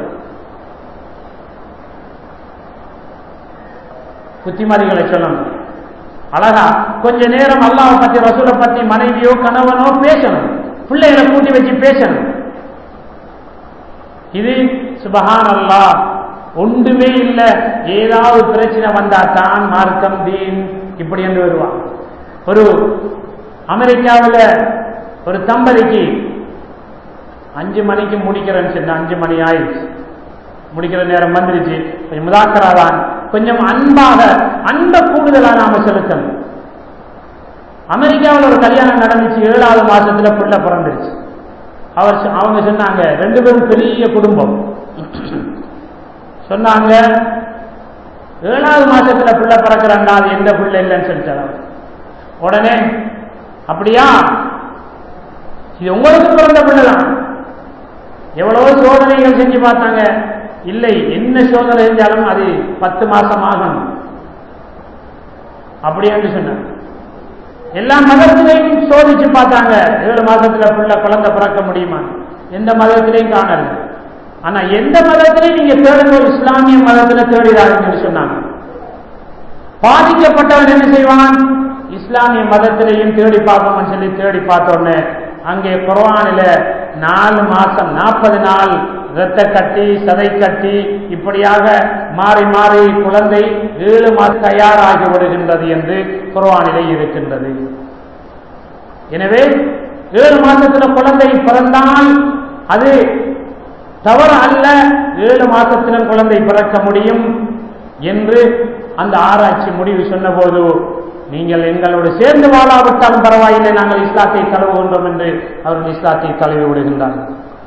புத்திமதிகளை சொல்லணும் அழகா கொஞ்ச நேரம் அல்லாவை பத்தி ரசூலை பத்தி மனைவியோ கணவனோ பேசணும் பிள்ளைகளை கூட்டி வச்சு பேசணும் இது சுபஹான் அல்லா ஒன்றுமே இல்லை ஏதாவது பிரச்சனை வந்தா தான் மார்க்கம் தீன் இப்படி என்று வருவான் ஒரு அமெரிக்காவில் ஒரு தம்பதிக்கு அஞ்சு மணிக்கு முடிக்கிறேன்னு சொன்ன அஞ்சு மணி ஆயிடுச்சு முடிக்கிற நேரம் வந்துருச்சு கொஞ்சம் முதாக்கராதான் கொஞ்சம் அன்பாக அன்ப கூடுதலா நாம செலுத்தணும் அமெரிக்காவில் ஒரு கல்யாணம் நடந்துச்சு ஏழாவது மாசத்துல பிள்ளை பிறந்துருச்சு அவர் சொ- அவங்க சொன்னாங்க ரெண்டு பேரும் பெரிய குடும்பம் சொன்னாங்க ஏழாவது மாசத்துல பிள்ளை பிறக்கிறாங்க அது எந்த பிள்ளை இல்லைன்னு சொல்லிட்டாங்க உடனே அப்படியா இது உங்களுக்கு பிறந்த பிள்ளை தான் எவ்வளவோ சோதனைகள் செஞ்சு பார்த்தாங்க இல்லை என்ன சோதனை செஞ்சாலும் அது பத்து மாசம் ஆகணும் அப்படி என்று சொன்னாங்க எல்லா மதத்திலையும் சோதிச்சு பார்த்தாங்க ஏழு மாசத்துல பிள்ளை குழந்தை பிறக்க முடியுமா எந்த மதத்திலையும் காணல ஆனா எந்த மதத்திலையும் நீங்க தேடுங்க இஸ்லாமிய மதத்துல தேடிடாதுன்னு சொன்னாங்க பாதிக்கப்பட்டவன் என்ன செய்வான் இஸ்லாமிய மதத்திலையும் தேடி பார்ப்போம்னு சொல்லி தேடி பார்த்தோன்னு அங்கே குர்ஆனில நாலு மாசம் நாற்பது நாள் இரத்த கட்டி சதை கட்டி இப்படியாக மாறி மாறி குழந்தை ஏழு மாதம் தயாராகி விடுகின்றது என்று குர்ஆனிலே இருக்கின்றது எனவே ஏழு மாசத்துல குழந்தை பிறந்தால் அது தவறு அல்ல ஏழு மாசத்திலும் குழந்தை பிறக்க முடியும் என்று அந்த ஆராய்ச்சி முடிவு சொன்னபோது நீங்கள் எங்களோடு சேர்ந்து வாழாவிட்டாலும் பரவாயில்லை நாங்கள் இஸ்லாத்தை தழுவுகின்றோம் என்று அவர்கள் இஸ்லாத்தை தழுவி விடுகின்றார்கள்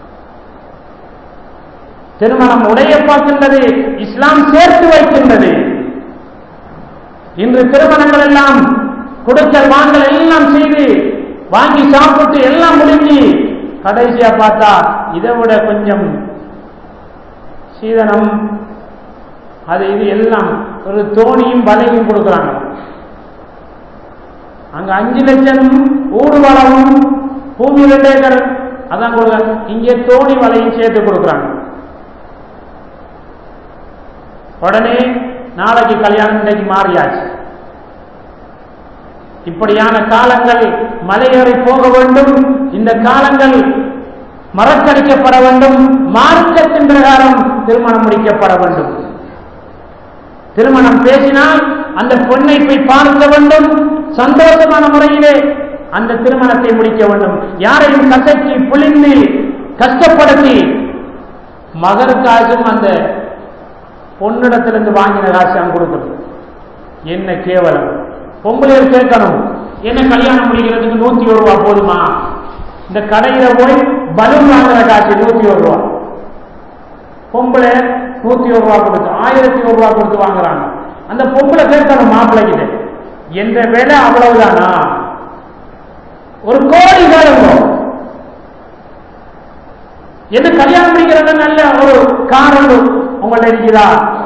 திருமணம் உடைய பார்க்கின்றது இஸ்லாம் சேர்த்து வைக்கின்றது இன்று திருமணங்கள் எல்லாம் கொடுக்கல் வாங்கல் எல்லாம் செய்து வாங்கி சாப்பிட்டு எல்லாம் முடிஞ்சு கடைசியா பார்த்தா இதை விட கொஞ்சம் சீதனம் அது இது எல்லாம் ஒரு தோணியும் வலையும் கொடுக்குறாங்க அங்க அஞ்சு லட்சம் ஊடு வளமும் பூமி ரெண்டு ஏக்கர் அதான் கொடுக்குறாங்க இங்கே தோணி வலையும் சேர்த்து கொடுக்குறாங்க உடனே நாளைக்கு கல்யாணம் இன்றைக்கு மாறியாச்சு இப்படியான காலங்கள் மலையேறி போக வேண்டும் இந்த காலங்கள் மறக்கடிக்கப்பட வேண்டும் மார்க்கத்தின் பிரகாரம் திருமணம் முடிக்கப்பட வேண்டும் திருமணம் பேசினால் அந்த பெண்ணை போய் பார்க்க வேண்டும் சந்தோஷமான முறையிலே அந்த திருமணத்தை முடிக்க வேண்டும் யாரையும் கசக்கி புளிந்து கஷ்டப்படுத்தி மகர் காசும் அந்த பொன்னிடத்திலிருந்து வாங்கின காசு அங்க கொடுக்கணும் என்ன கேவலம் பொம்பளையர் கேட்கணும் என்ன கல்யாணம் முடிக்கிறதுக்கு நூத்தி ஒரு ரூபா போதுமா இந்த கடையில போய் பலூன் வாங்குற காசு நூத்தி ஒரு ரூபா பொம்பளை நூத்தி ஒரு ரூபா கொடுத்து ஆயிரத்தி ஒரு ரூபா கொடுத்து வாங்குறாங்க அந்த பொம்பளை கேட்கணும் மாப்பிள்ளைகிட்ட என்ற விலை அவ்வளவுதானா ஒரு கோடி கேளுங்க என்ன கல்யாணம் முடிக்கிறது நல்ல ஒரு கார் ஒன்று உங்கள்ட்ட இருக்குதா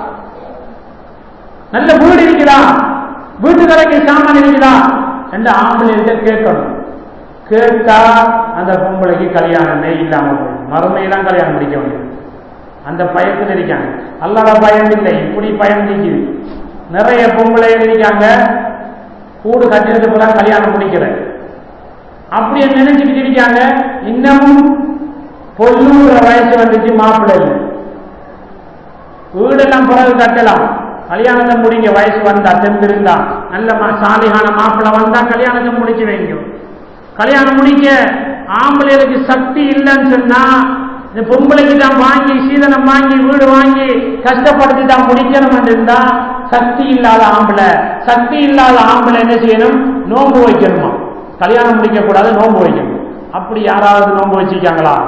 நல்ல வீடு இருக்குதா வீட்டு கடைக்கு சாமான் இருக்குதா என்று ஆம்பளைகிட்ட கேட்கணும் கேட்டா அந்த பொம்பளைக்கு கல்யாணமே இல்லாம போயிடும் மறுமையெல்லாம் கல்யாணம் முடிக்க வேண்டியது அந்த பயத்தில் இருக்காங்க அல்லாத பயம் இல்லை இப்படி பயம் இருக்குது நிறைய பொம்பளை இருக்காங்க கூடு கட்டினது போல கல்யாணம் முடிக்கிறேன் அப்படி நினைச்சுக்கிட்டு இருக்காங்க இன்னமும் பொல்லுற வயசு வந்துச்சு மாப்பிள்ளை இல்லை வீடெல்லாம் பிறகு கட்டலாம் கல்யாணத்தை முடிங்க வயசு வந்தா தெரிந்திருந்தா நல்ல மா- சாலிகான மாப்பிள்ளை வந்தா கல்யாணத்தை முடிச்சு வைங்க கல்யாணம் முடிக்க ஆம்பளைகளுக்கு சக்தி இல்லைன்னு சொன்னா இந்த பொம்பளைக்கு தான் வாங்கி சீதனம் வாங்கி வீடு வாங்கி கஷ்டப்படுத்தி தான் முடிக்கணும் இருந்தா சக்தி இல்லாத ஆம்பளை சக்தி இல்லாத ஆம்பளை என்ன செய்யணும் நோன்பு வைக்கணுமா கல்யாணம் முடிக்க கூடாது நோன்பு வைக்கணும் அப்படி யாராவது நோன்பு வச்சிருக்காங்களா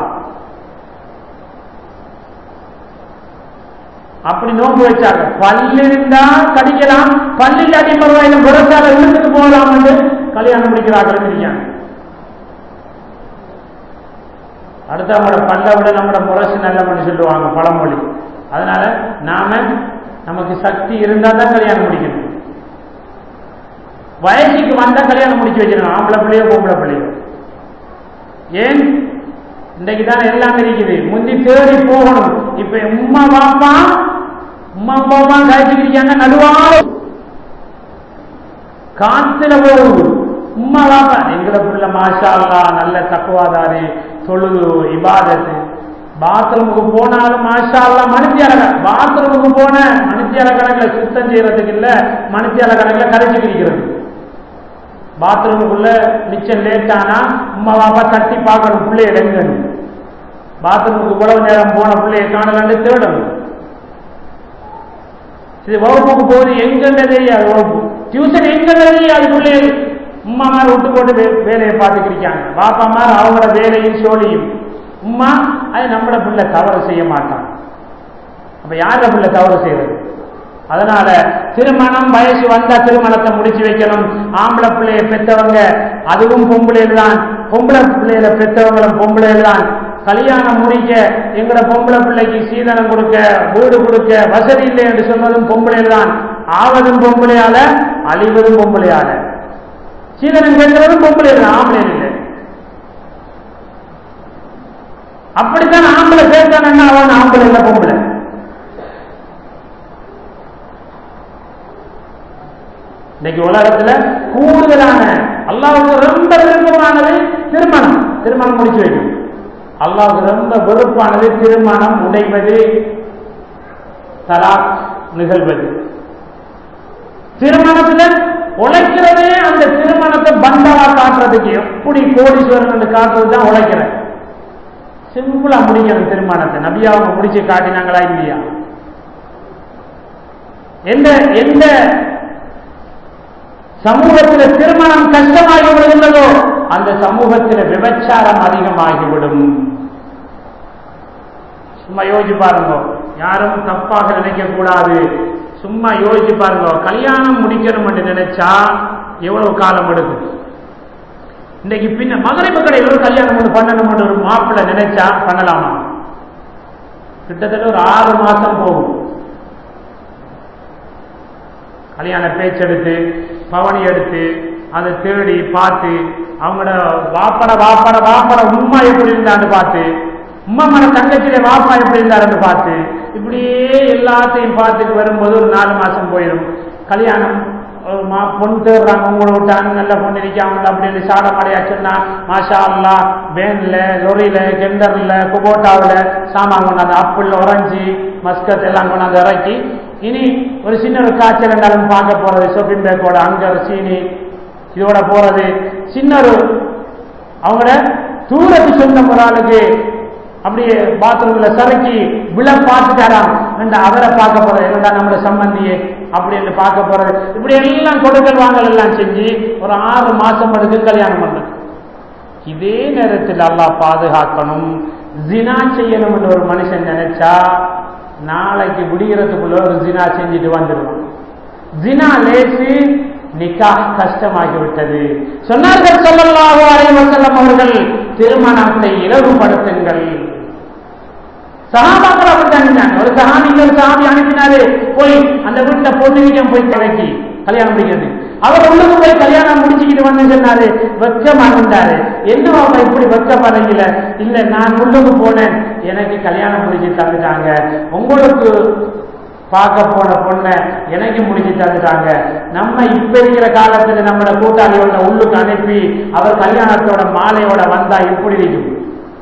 அப்படி நோன்பு வச்சாங்க பல்லு இருந்தா கடிக்கலாம் பல்லு இல்லாட்டி பரவாயில்ல புறத்தால இழுத்துட்டு போகலாம் என்று கல்யாணம் முடிக்கிறார்கள் இருக்காங்க அடுத்து நம்மளோட பல்லை விட நம்மளோட முரசு நல்லவன்னு சொல்லுவாங்க பழமொழி அதனால நாம நமக்கு சக்தி இருந்தா தான் கல்யாணம் முடிக்கணும் வயசுக்கு வந்தா கல்யாணம் முடிச்சு வச்சிடணும் ஆம்பளை பிள்ளையோ பொம்பளை பிள்ளையோ ஏன் இன்றைக்கு தான் எல்லாம் இருக்குது முந்தி தேடி போகணும் இப்ப உம்மா பாப்பா உம்மா பாப்பா கழிச்சுக்கிட்டாங்க நடுவால காத்துல போகுது உம்மா பாப்பா எங்களை பிள்ளை மாஷா அல்லா நல்ல தக்குவாதாரி தொழுது இபாதத்து பாத்ரூமுக்கு போனாலும் மாஷா எல்லாம் மனுத்தியால பாத்ரூமுக்கு போன மனுத்தியால கணக்கில் சுத்தம் செய்யறதுக்கு இல்ல மனுத்தியால கணக்கில் கரைச்சி பிரிக்கிறது பாத்ரூமுக்குள்ள மிச்சம் லேட் ஆனா உமா பாப்பா தட்டி பார்க்கணும் பிள்ளைய எங்கன்னு பாத்ரூமுக்கு இவ்வளவு நேரம் போன பிள்ளைய காணலான்னு தேடணும் இது வகுப்புக்கு போகுது எங்கன்னு தெரியாது வகுப்பு டியூஷன் எங்கன்னு தெரியாது பிள்ளைகள் உம்மா மாதிரி விட்டு போட்டு வே- வேலையை பார்த்துக்கிறிக்காங்க பாப்பா மாதிரி அவங்களோட வேலையும் சோழியும் உம்மா அது நம்மள பிள்ளை தவறு செய்ய மாட்டான் அப்ப யார பிள்ளை தவறு செய்யறது அதனால திருமணம் வயசு வந்தா திருமணத்தை முடிச்சு வைக்கணும் ஆம்பளை பிள்ளைய பெற்றவங்க அதுவும் பொம்பளையில் தான் பொம்பளை பிள்ளையில பெற்றவங்களும் பொம்பளையில் தான் கல்யாணம் முடிக்க எங்கட பொம்பளை பிள்ளைக்கு சீதனம் கொடுக்க வீடு கொடுக்க வசதி இல்லை என்று சொன்னதும் பொம்பளையில் தான் ஆவதும் பொம்பளையால அழிவதும் பொம்பளையால சீதனம் கேட்கிறதும் பொம்பளையில் தான் ஆம்பளை இல்லை அப்படித்தான் ஆம்பளை பேசானா அவன் ஆம்பளை இல்லை பொம்பளை இன்னைக்கு உலகத்துல கூடுதலான அல்லாவுக்கு ரொம்ப விருப்பமானது திருமணம் திருமணம் முடிச்சு வைக்கும் அல்லாவுக்கு ரொம்ப வெறுப்பானது திருமணம் உடைவது தலாக் நிகழ்வது திருமணத்துல உழைக்கிறதே அந்த திருமணத்தை பந்தவா காட்டுறதுக்கு எப்படி கோடீஸ்வரன் காட்டுறது தான் உழைக்கிறேன் சிம்பிளா முடிக்கணும் திருமணத்தை நபியா அவங்க முடிச்சு காட்டினாங்களா இல்லையா எந்த எந்த சமூகத்தில் திருமணம் கஷ்டமாகி விடுகின்றதோ அந்த சமூகத்தில் விபச்சாரம் அதிகமாகிவிடும் சும்மா யோசிச்சு பாருங்க யாரும் தப்பாக நினைக்க கூடாது சும்மா யோசிச்சு பாருங்க கல்யாணம் முடிக்கணும் என்று நினைச்சா எவ்வளவு காலம் எடுக்கும் இன்னைக்கு பின்ன மகரிப்பு கடையில் ஒரு கல்யாணம் ஒன்று பண்ணணும் ஒரு மாப்பிள்ளை நினைச்சா பண்ணலாமா கிட்டத்தட்ட ஒரு ஆறு மாசம் போகும் கல்யாண பேச்செடுத்து பவனி எடுத்து அதை தேடி பார்த்து அவங்களோட வாப்பட வாப்பட வாப்பட உம்மா எப்படி இருந்தான்னு பார்த்து உம்மா மன தங்கச்சியில வாப்பா எப்படி இருந்தாருன்னு பார்த்து இப்படியே எல்லாத்தையும் பார்த்துட்டு வரும்போது ஒரு நாலு மாசம் போயிடும் கல்யாணம் ஒரு மா பொண்ணு தேடுறாங்க உங்களை விட்டாங்க நல்ல பொண்ணு இருக்காங்க அப்படின்னு சாட மாடையா சொன்னா மாஷா அல்லா வேன்ல லொரியில கெண்டர்ல குபோட்டாவில் சாமான் கொண்டாந்து அப்பிள் ஒரஞ்சி மஸ்கத் எல்லாம் கொண்டாந்து இறக்கி இனி ஒரு சின்ன ஒரு காய்ச்சல் இருந்தாலும் பார்க்க போறது ஷாப்பிங் பேக்கோட அங்கர் சீனி இதோட போறது சின்ன ஒரு அவங்கள தூரத்து சொந்தம் ஒரு ஆளுக்கு அப்படியே பாத்ரூம்ல சரக்கி விழ பார்த்துட்டாராம் ரெண்டு அவரை பார்க்க போறது என்னடா நம்மளோட சம்பந்தியே அப்படின்னு பார்க்க போறது இப்படி எல்லாம் கொடுக்கல் வாங்கல் எல்லாம் செஞ்சு ஒரு ஆறு மாசம் எடுத்து கல்யாணம் பண்றது இதே நேரத்தில் அல்லாஹ் பாதுகாக்கணும் ஜினா செய்யணும் என்று ஒரு மனுஷன் நினைச்சா நாளைக்கு விடுகிறதுக்குள்ள ஒரு ஜினா செஞ்சுட்டு வந்துடுவான் ஜினா லேசு நிக்கா கஷ்டமாகிவிட்டது சொன்னார்கள் சொல்லல்லாஹு அலைஹி வஸல்லம் அவர்கள் திருமணத்தை இலகுபடுத்துங்கள் சஹாபாக்கள் அப்படித்தான் இருந்தாங்க ஒரு சஹாபி ஒரு சஹாபி அனுப்பினாரு போய் அந்த வீட்டுல பொண்ணு வீட்டம் போய் கலக்கி கல்யாணம் முடிக்கிறது அவர் உள்ளுக்கு போய் கல்யாணம் முடிச்சுக்கிட்டு வந்து சொன்னாரு வெக்கமா இருந்தாரு என்ன அவங்க இப்படி வெக்கப்படுறீங்கள இல்ல நான் உள்ளுக்கு போனேன் எனக்கு கல்யாணம் முடிச்சு தந்துட்டாங்க உங்களுக்கு பார்க்க போன பொண்ணை எனக்கு முடிச்சு தந்துட்டாங்க நம்ம இப்ப இருக்கிற காலத்துல நம்மளோட கூட்டாளியோட உள்ளுக்கு அனுப்பி அவர் கல்யாணத்தோட மாலையோட வந்தா எப்படி இருக்கும்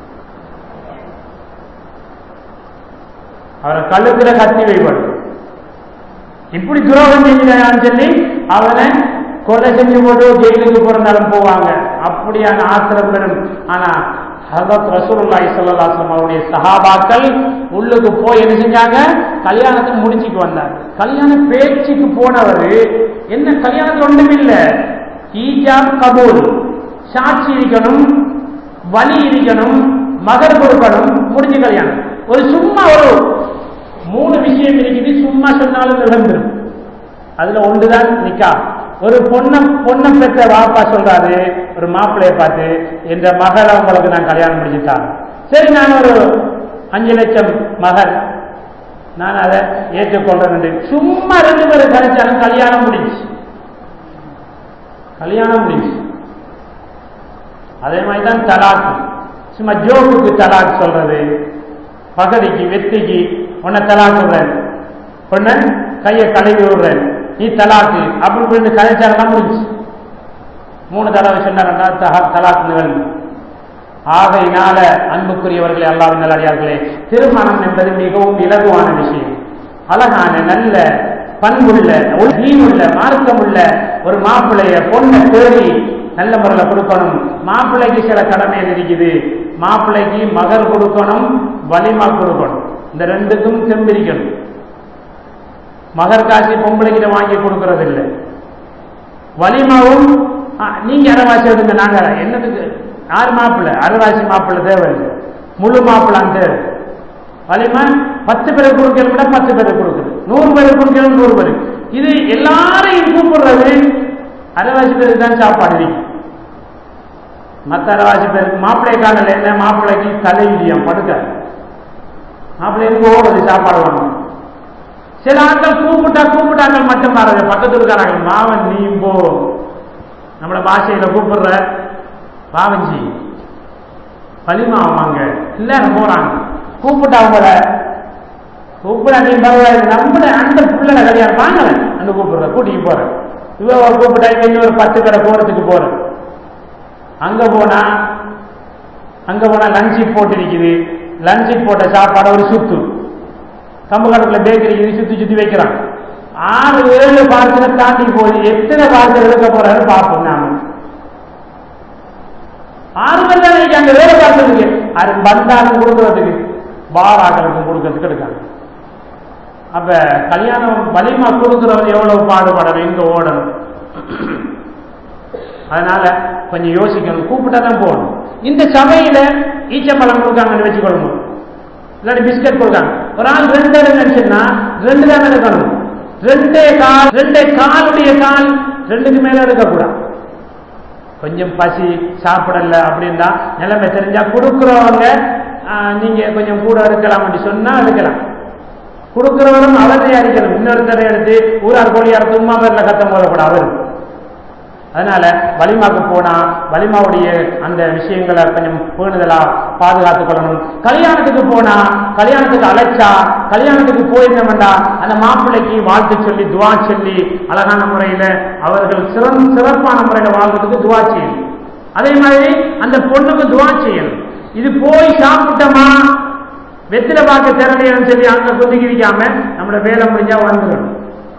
அவரை கழுத்துல கத்தி வைப்படும் இப்படி துரோகம் செஞ்சுட்டான்னு சொல்லி அவனை கொலை செஞ்சு போட்டு ஜெயிலுக்கு பிறந்தாலும் போவாங்க அப்படியான ஆத்திரம் பெறும் ஆனா ஹசரத் ரசூலுல்லாஹி ஸல்லல்லாஹு அலைஹி அவருடைய சஹாபாக்கள் உள்ளுக்கு போய் என்ன செஞ்சாங்க கல்யாணத்தை முடிச்சுக்கு வந்தாங்க கல்யாண பேச்சுக்கு போனவர் என்ன கல்யாணத்துல ஒன்றும் இல்ல ஈஜாப் கபூல் சாட்சி இருக்கணும் வலி இருக்கணும் மகர் கொடுக்கணும் முடிஞ்சு கல்யாணம் ஒரு சும்மா ஒரு மூணு விஷயம் இருக்குது சும்மா சொன்னாலும் நிகழ்ந்துரும் அதுல ஒன்றுதான் நிக்கா ஒரு பொண்ணை பொண்ணை பெற்ற வாப்பா சொல்றாரு ஒரு மாப்பிள்ளைய பார்த்து என்ற மகளை உங்களுக்கு நான் கல்யாணம் முடிச்சுட்டான் சரி நான் ஒரு அஞ்சு லட்சம் மகள் நான் அதை ஏற்றுக்கொள்றேன் சும்மா ரெண்டு பேரும் கிடைச்சாலும் கல்யாணம் முடிஞ்சு கல்யாணம் முடிஞ்சு அதே மாதிரி தான் தலாக்கு சும்மா ஜோக்குக்கு தலாக் சொல்றது பகதிக்கு வெத்திக்கு உன்னை தலாக்கு விடுறேன் பொண்ண கையை கழுவி விடுறேன் நீ தலாக்கு அப்படி இப்படின்னு கதைச்சாலாம் முடிஞ்சு மூணு தடவை சொன்னாருன்னா தலாக்கு நிகழ்வு ஆகையினால அன்புக்குரியவர்களே அல்லாவின் நல்லடியார்களே திருமணம் என்பது மிகவும் இலகுவான விஷயம் அழகான நல்ல பண்புள்ள உள்ள மார்க்கமுள்ள ஒரு மாப்பிள்ளைய பொண்ணை தேடி நல்ல முறையில் கொடுக்கணும் மாப்பிள்ளைக்கு சில கடமை இருக்குது மாப்பிள்ளைக்கு மகர் கொடுக்கணும் வலிமா கொடுக்கணும் இந்த ரெண்டுக்கும் செம்பிரிக்கணும் மகர் காசி பொம்பளைக்கிட்ட வாங்கி கொடுக்கறது இல்லை வலிமாவும் ஆ, நீங்க அரைவாசி எடுங்க நாங்க என்னதுக்கு ஆறு மாப்பிள்ளை அரைவாசி மாப்பிள்ளை தேவை இல்லை முழு மாப்பிள்ளான் தேவை வலிமா பத்து பேருக்கு கொடுக்கணும் விட பத்து பேருக்கு கொடுக்குது நூறு பேருக்கு கொடுக்கணும் நூறு பேருக்கு இது எல்லாரையும் கூப்பிடுறது அரைவாசி பேருக்கு தான் சாப்பாடு இருக்கு மற்ற அரைவாசி பேருக்கு மாப்பிள்ளை காணல என்ன மாப்பிள்ளைக்கு தலைவிதியம் படுக்க மாப்பிள்ளைக்கு ஓடுது சாப்பாடு வேணும் சில ஆட்கள் கூப்பிட்டா கூப்பிட்டாக்கள் மட்டும் மாறது பக்கத்துல இருக்காங்க மாவன் நீ போ நம்மள பாஷையில கூப்பிடுற பாவஞ்சி பலிமா ஆமாங்க எல்லாரும் போறாங்க கூப்பிட்டா அவங்கள கூப்பிட நீ பரவாயில்ல நம்மள அந்த பிள்ளை கல்யாணம் வாங்கல அந்த கூப்பிடுற கூட்டிக்கு போற இவ கூப்பிட்டா இவ இன்னொரு பத்து கடை போறதுக்கு போற அங்க போனா அங்க போனா லஞ்சி போட்டு இருக்குது லஞ்சி போட்ட சாப்பாடு ஒரு சுத்து கம்பு கடத்துல பேக்கரி சுத்தி சுத்தி வைக்கிறான் ஆறு ஏழு பார்சலை தாண்டி போய் எத்தனை பார்சல் எடுக்க போறாரு பார்ப்போம் நாம ஆறு பேர் தான் இன்னைக்கு அங்க வேலை பார்க்கறதுக்கு அது பந்தாலும் கொடுக்கறதுக்கு பாராக்களுக்கும் கொடுக்கறதுக்கு எடுக்காங்க அப்ப கல்யாணம் வலிமா கொடுக்கிறவர் எவ்வளவு பாடுபடணும் எங்க ஓடணும் அதனால கொஞ்சம் யோசிக்கணும் கூப்பிட்டா தான் போகணும் இந்த சபையில ஈச்சம்பழம் கொடுக்காங்கன்னு வச்சுக்கொள்ளுங்க இல்லாட்டி பிஸ்கட் கொடுக்காங்க ஒரு ஆள் ரெண்டு எடுங்கன்னு சொன்னா ரெண்டு தான் எடுக்கணும் ரெண்டே கால் ரெண்டே காலுடைய கால் ரெண்டுக்கு மேல எடுக்கக்கூடாது கொஞ்சம் பசி சாப்பிடல அப்படின்னா நிலைமை தெரிஞ்சா கொடுக்குறவங்க ஆஹ், நீங்க கொஞ்சம் கூட எடுக்கலாம் அப்படி சொன்னா எடுக்கலாம் கொடுக்கிறவரும் அவரே அடிக்கணும் இன்னொருத்தரை எடுத்து ஊரார் கோழியார் சும்மா பேர்ல கத்தம் போடக்கூடாது அவரு அதனால வலிமாக்கு போனா வலிமாவுடைய அந்த விஷயங்களை கொஞ்சம் பேணுதலா பாதுகாத்துக் கொள்ளணும் கல்யாணத்துக்கு போனா கல்யாணத்துக்கு அழைச்சா கல்யாணத்துக்கு போயிருந்தோம்டா அந்த மாப்பிள்ளைக்கு வாழ்த்து சொல்லி துவா சொல்லி அழகான முறையில அவர்கள் சிறந்த சிறப்பான முறையில வாழ்றதுக்கு துவா செய்யணும் அதே மாதிரி அந்த பொண்ணுக்கு துவா செய்யணும் இது போய் சாப்பிட்டோமா வெத்தில பார்க்க திறமையான்னு சொல்லி அங்க குதிக்கிரிக்காம நம்மளோட வேலை முடிஞ்சா வந்துடணும்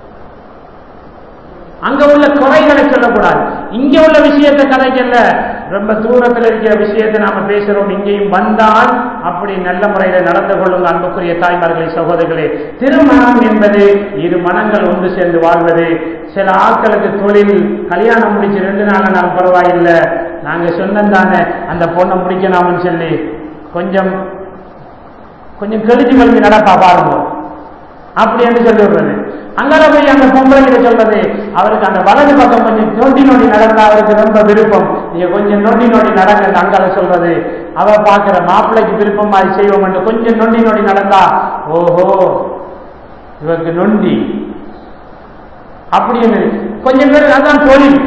அங்க உள்ள குறைகளை சொல்லக்கூடாது இங்க உள்ள விஷயத்தை கதைக்கல ரொம்ப தூரத்தில் இருக்கிற விஷயத்தை நாம பேசுறோம் இங்கேயும் வந்தால் அப்படி நல்ல முறையில நடந்து கொள்ளுங்க அன்புக்குரிய தாய்மார்களே சகோதரர்களே திருமணம் என்பது இரு மனங்கள் ஒன்று சேர்ந்து வாழ்வது சில ஆட்களுக்கு தொழில் கல்யாணம் முடிச்சு ரெண்டு நாள் நாள் பரவாயில்லை நாங்க சொன்னதானே அந்த பொண்ணை முடிக்கலாம்னு சொல்லி கொஞ்சம் கொஞ்சம் கெழுதி கழுதி நடப்பா பாருங்க அப்படி என்று சொல்லி விடுறது அங்கால போய் அந்த பொம்பளை கிட்ட சொல்றது அவருக்கு அந்த வலது பக்கம் கொஞ்சம் நோண்டி நோண்டி நடந்தா அவருக்கு ரொம்ப விருப்பம் நீங்க கொஞ்சம் நோண்டி நோண்டி நடங்க அங்கால சொல்றது அவ பாக்குற மாப்பிள்ளைக்கு விருப்பம் மாதிரி செய்வோம் என்று கொஞ்சம் நொண்டி நொண்டி நடந்தா ஓஹோ இவருக்கு நொண்டி அப்படின்னு கொஞ்சம் பேர் அதான் தொழில்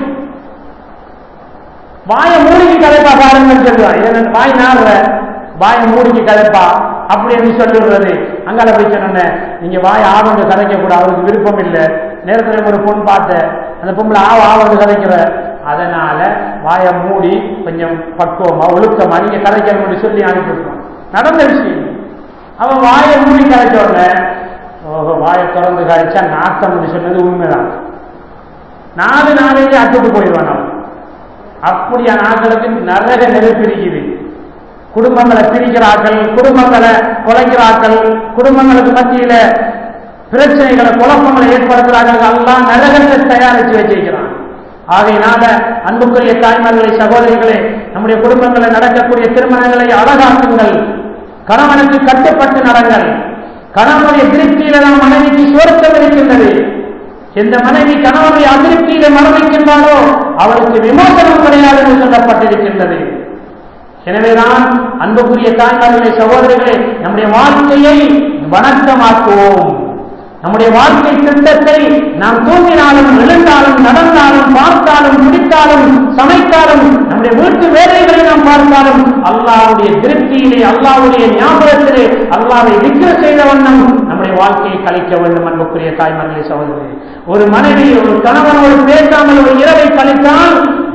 வாயை மூடிக்கு கதைப்பா பாருங்கன்னு சொல்லுவா ஏன்னா வாய் நாடுற வாயை மூடிக்கு கதைப்பா அப்படி என்று சொல்லிடுறது அங்கால போய் சொன்ன நீங்க வாய் ஆவந்து கதைக்க கூட அவருக்கு விருப்பம் இல்லை நேரத்தில் ஒரு பொண்ணு பார்த்த அந்த பொம்பளை ஆவ ஆவந்து கதைக்கிற அதனால வாயை மூடி கொஞ்சம் பக்குவமா ஒழுக்கமா நீங்க கதைக்கணும்னு சொல்லி அனுப்பிவிட்டுருவான் நடந்த விஷயம் அவன் வாயை மூடி கதைச்ச உடனே ஓஹோ வாயை திறந்து கழிச்சா நாத்தம் சொன்னது உண்மைதான் நாலு நாளைக்கு அட்டுட்டு போயிடுவான் அவன் அப்படியான ஆட்களுக்கு நரக நெருப்பு இருக்குது குடும்பங்களை பிரிக்கிறார்கள் குடும்பங்களை குலைக்கிறார்கள் குடும்பங்களுக்கு மத்தியில பிரச்சனைகளை குழப்பங்களை ஏற்படுத்துகிறார்கள் எல்லாம் நரகத்தை தயாரித்து வச்சிருக்கிறான் ஆகையினால அன்புக்குரிய தாய்மார்களே சகோதரிகளே நம்முடைய குடும்பங்களில் நடக்கக்கூடிய திருமணங்களை அழகாக்குங்கள் கணவனுக்கு கட்டுப்பட்டு நடங்கள் கணவனுடைய திருப்தியில நாம் மனைவிக்கு சுவர்க்கம் இருக்கின்றது எந்த மனைவி கணவனுடைய அதிருப்தியில மரணிக்கின்றாரோ அவருக்கு விமோசனம் கிடையாது என்று சொல்லப்பட்டிருக்கின்றது எனவேதான் அன்புக்குரிய தாய்மார்களே சகோதரிகளே நம்முடைய வாழ்க்கையை வணக்கமாக்குவோம் நம்முடைய வாழ்க்கை திட்டத்தை நாம் தூங்கினாலும் எழுந்தாலும் நடந்தாலும் பார்த்தாலும் குடித்தாலும் சமைத்தாலும் நம்முடைய வீட்டு வேலைகளை நாம் பார்த்தாலும் அல்லாவுடைய திருப்தியிலே அல்லாவுடைய ஞாபகத்திலே அல்லாவை விக்கிர செய்த வண்ணம் நம்முடைய வாழ்க்கையை கழிக்க வேண்டும் அன்புக்குரிய தாய்மார்களே சகோதரர்களே ஒரு மனைவி ஒரு கணவனோடு பேசாமல் ஒரு இரவை கழித்தால்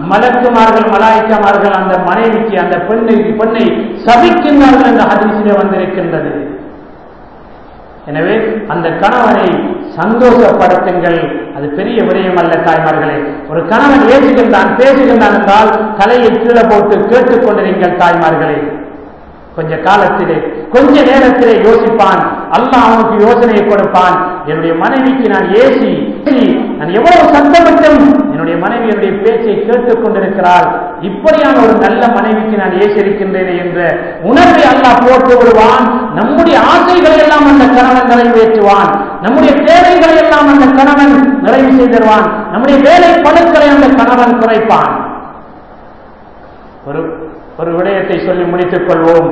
மலக்குமார்கள் மலாய்க்கமார்கள் அந்த மனைவிக்கு அந்த பெண்ணுக்கு பெண்ணை சபிக்கின்றார்கள் என்ற ஹதீஸிலே வந்திருக்கின்றது எனவே அந்த கணவனை சந்தோஷப்படுத்துங்கள் அது பெரிய விடயம் அல்ல தாய்மார்களே ஒரு கணவன் ஏற்றுகின்றான் பேசுகின்றான் என்றால் தலையை கீழே போட்டு கேட்டுக்கொண்டிருங்கள் தாய்மார்களே கொஞ்ச காலத்திலே கொஞ்ச நேரத்திலே யோசிப்பான் அல்லாஹ் அவனுக்கு யோசனையை கொடுப்பான் என்னுடைய மனைவிக்கு நான் ஏசி நான் எவ்வளவு சத்தமிட்டும் என்னுடைய மனைவி என்னுடைய பேச்சை கேட்டுக் கொண்டிருக்கிறாள் இப்படியான ஒரு நல்ல மனைவிக்கு நான் ஏசிருக்கின்றேனே என்ற உணர்வை அல்லாஹ் போட்டு விடுவான் நம்முடைய ஆசைகளை எல்லாம் அந்த கணவன் நிறைவேற்றுவான் நம்முடைய தேவைகளை எல்லாம் அந்த கணவன் நிறைவு செய்திருவான் நம்முடைய வேலை பழுக்களை அந்த கணவன் குறைப்பான் ஒரு ஒரு விடயத்தை சொல்லி முடித்துக் கொள்வோம்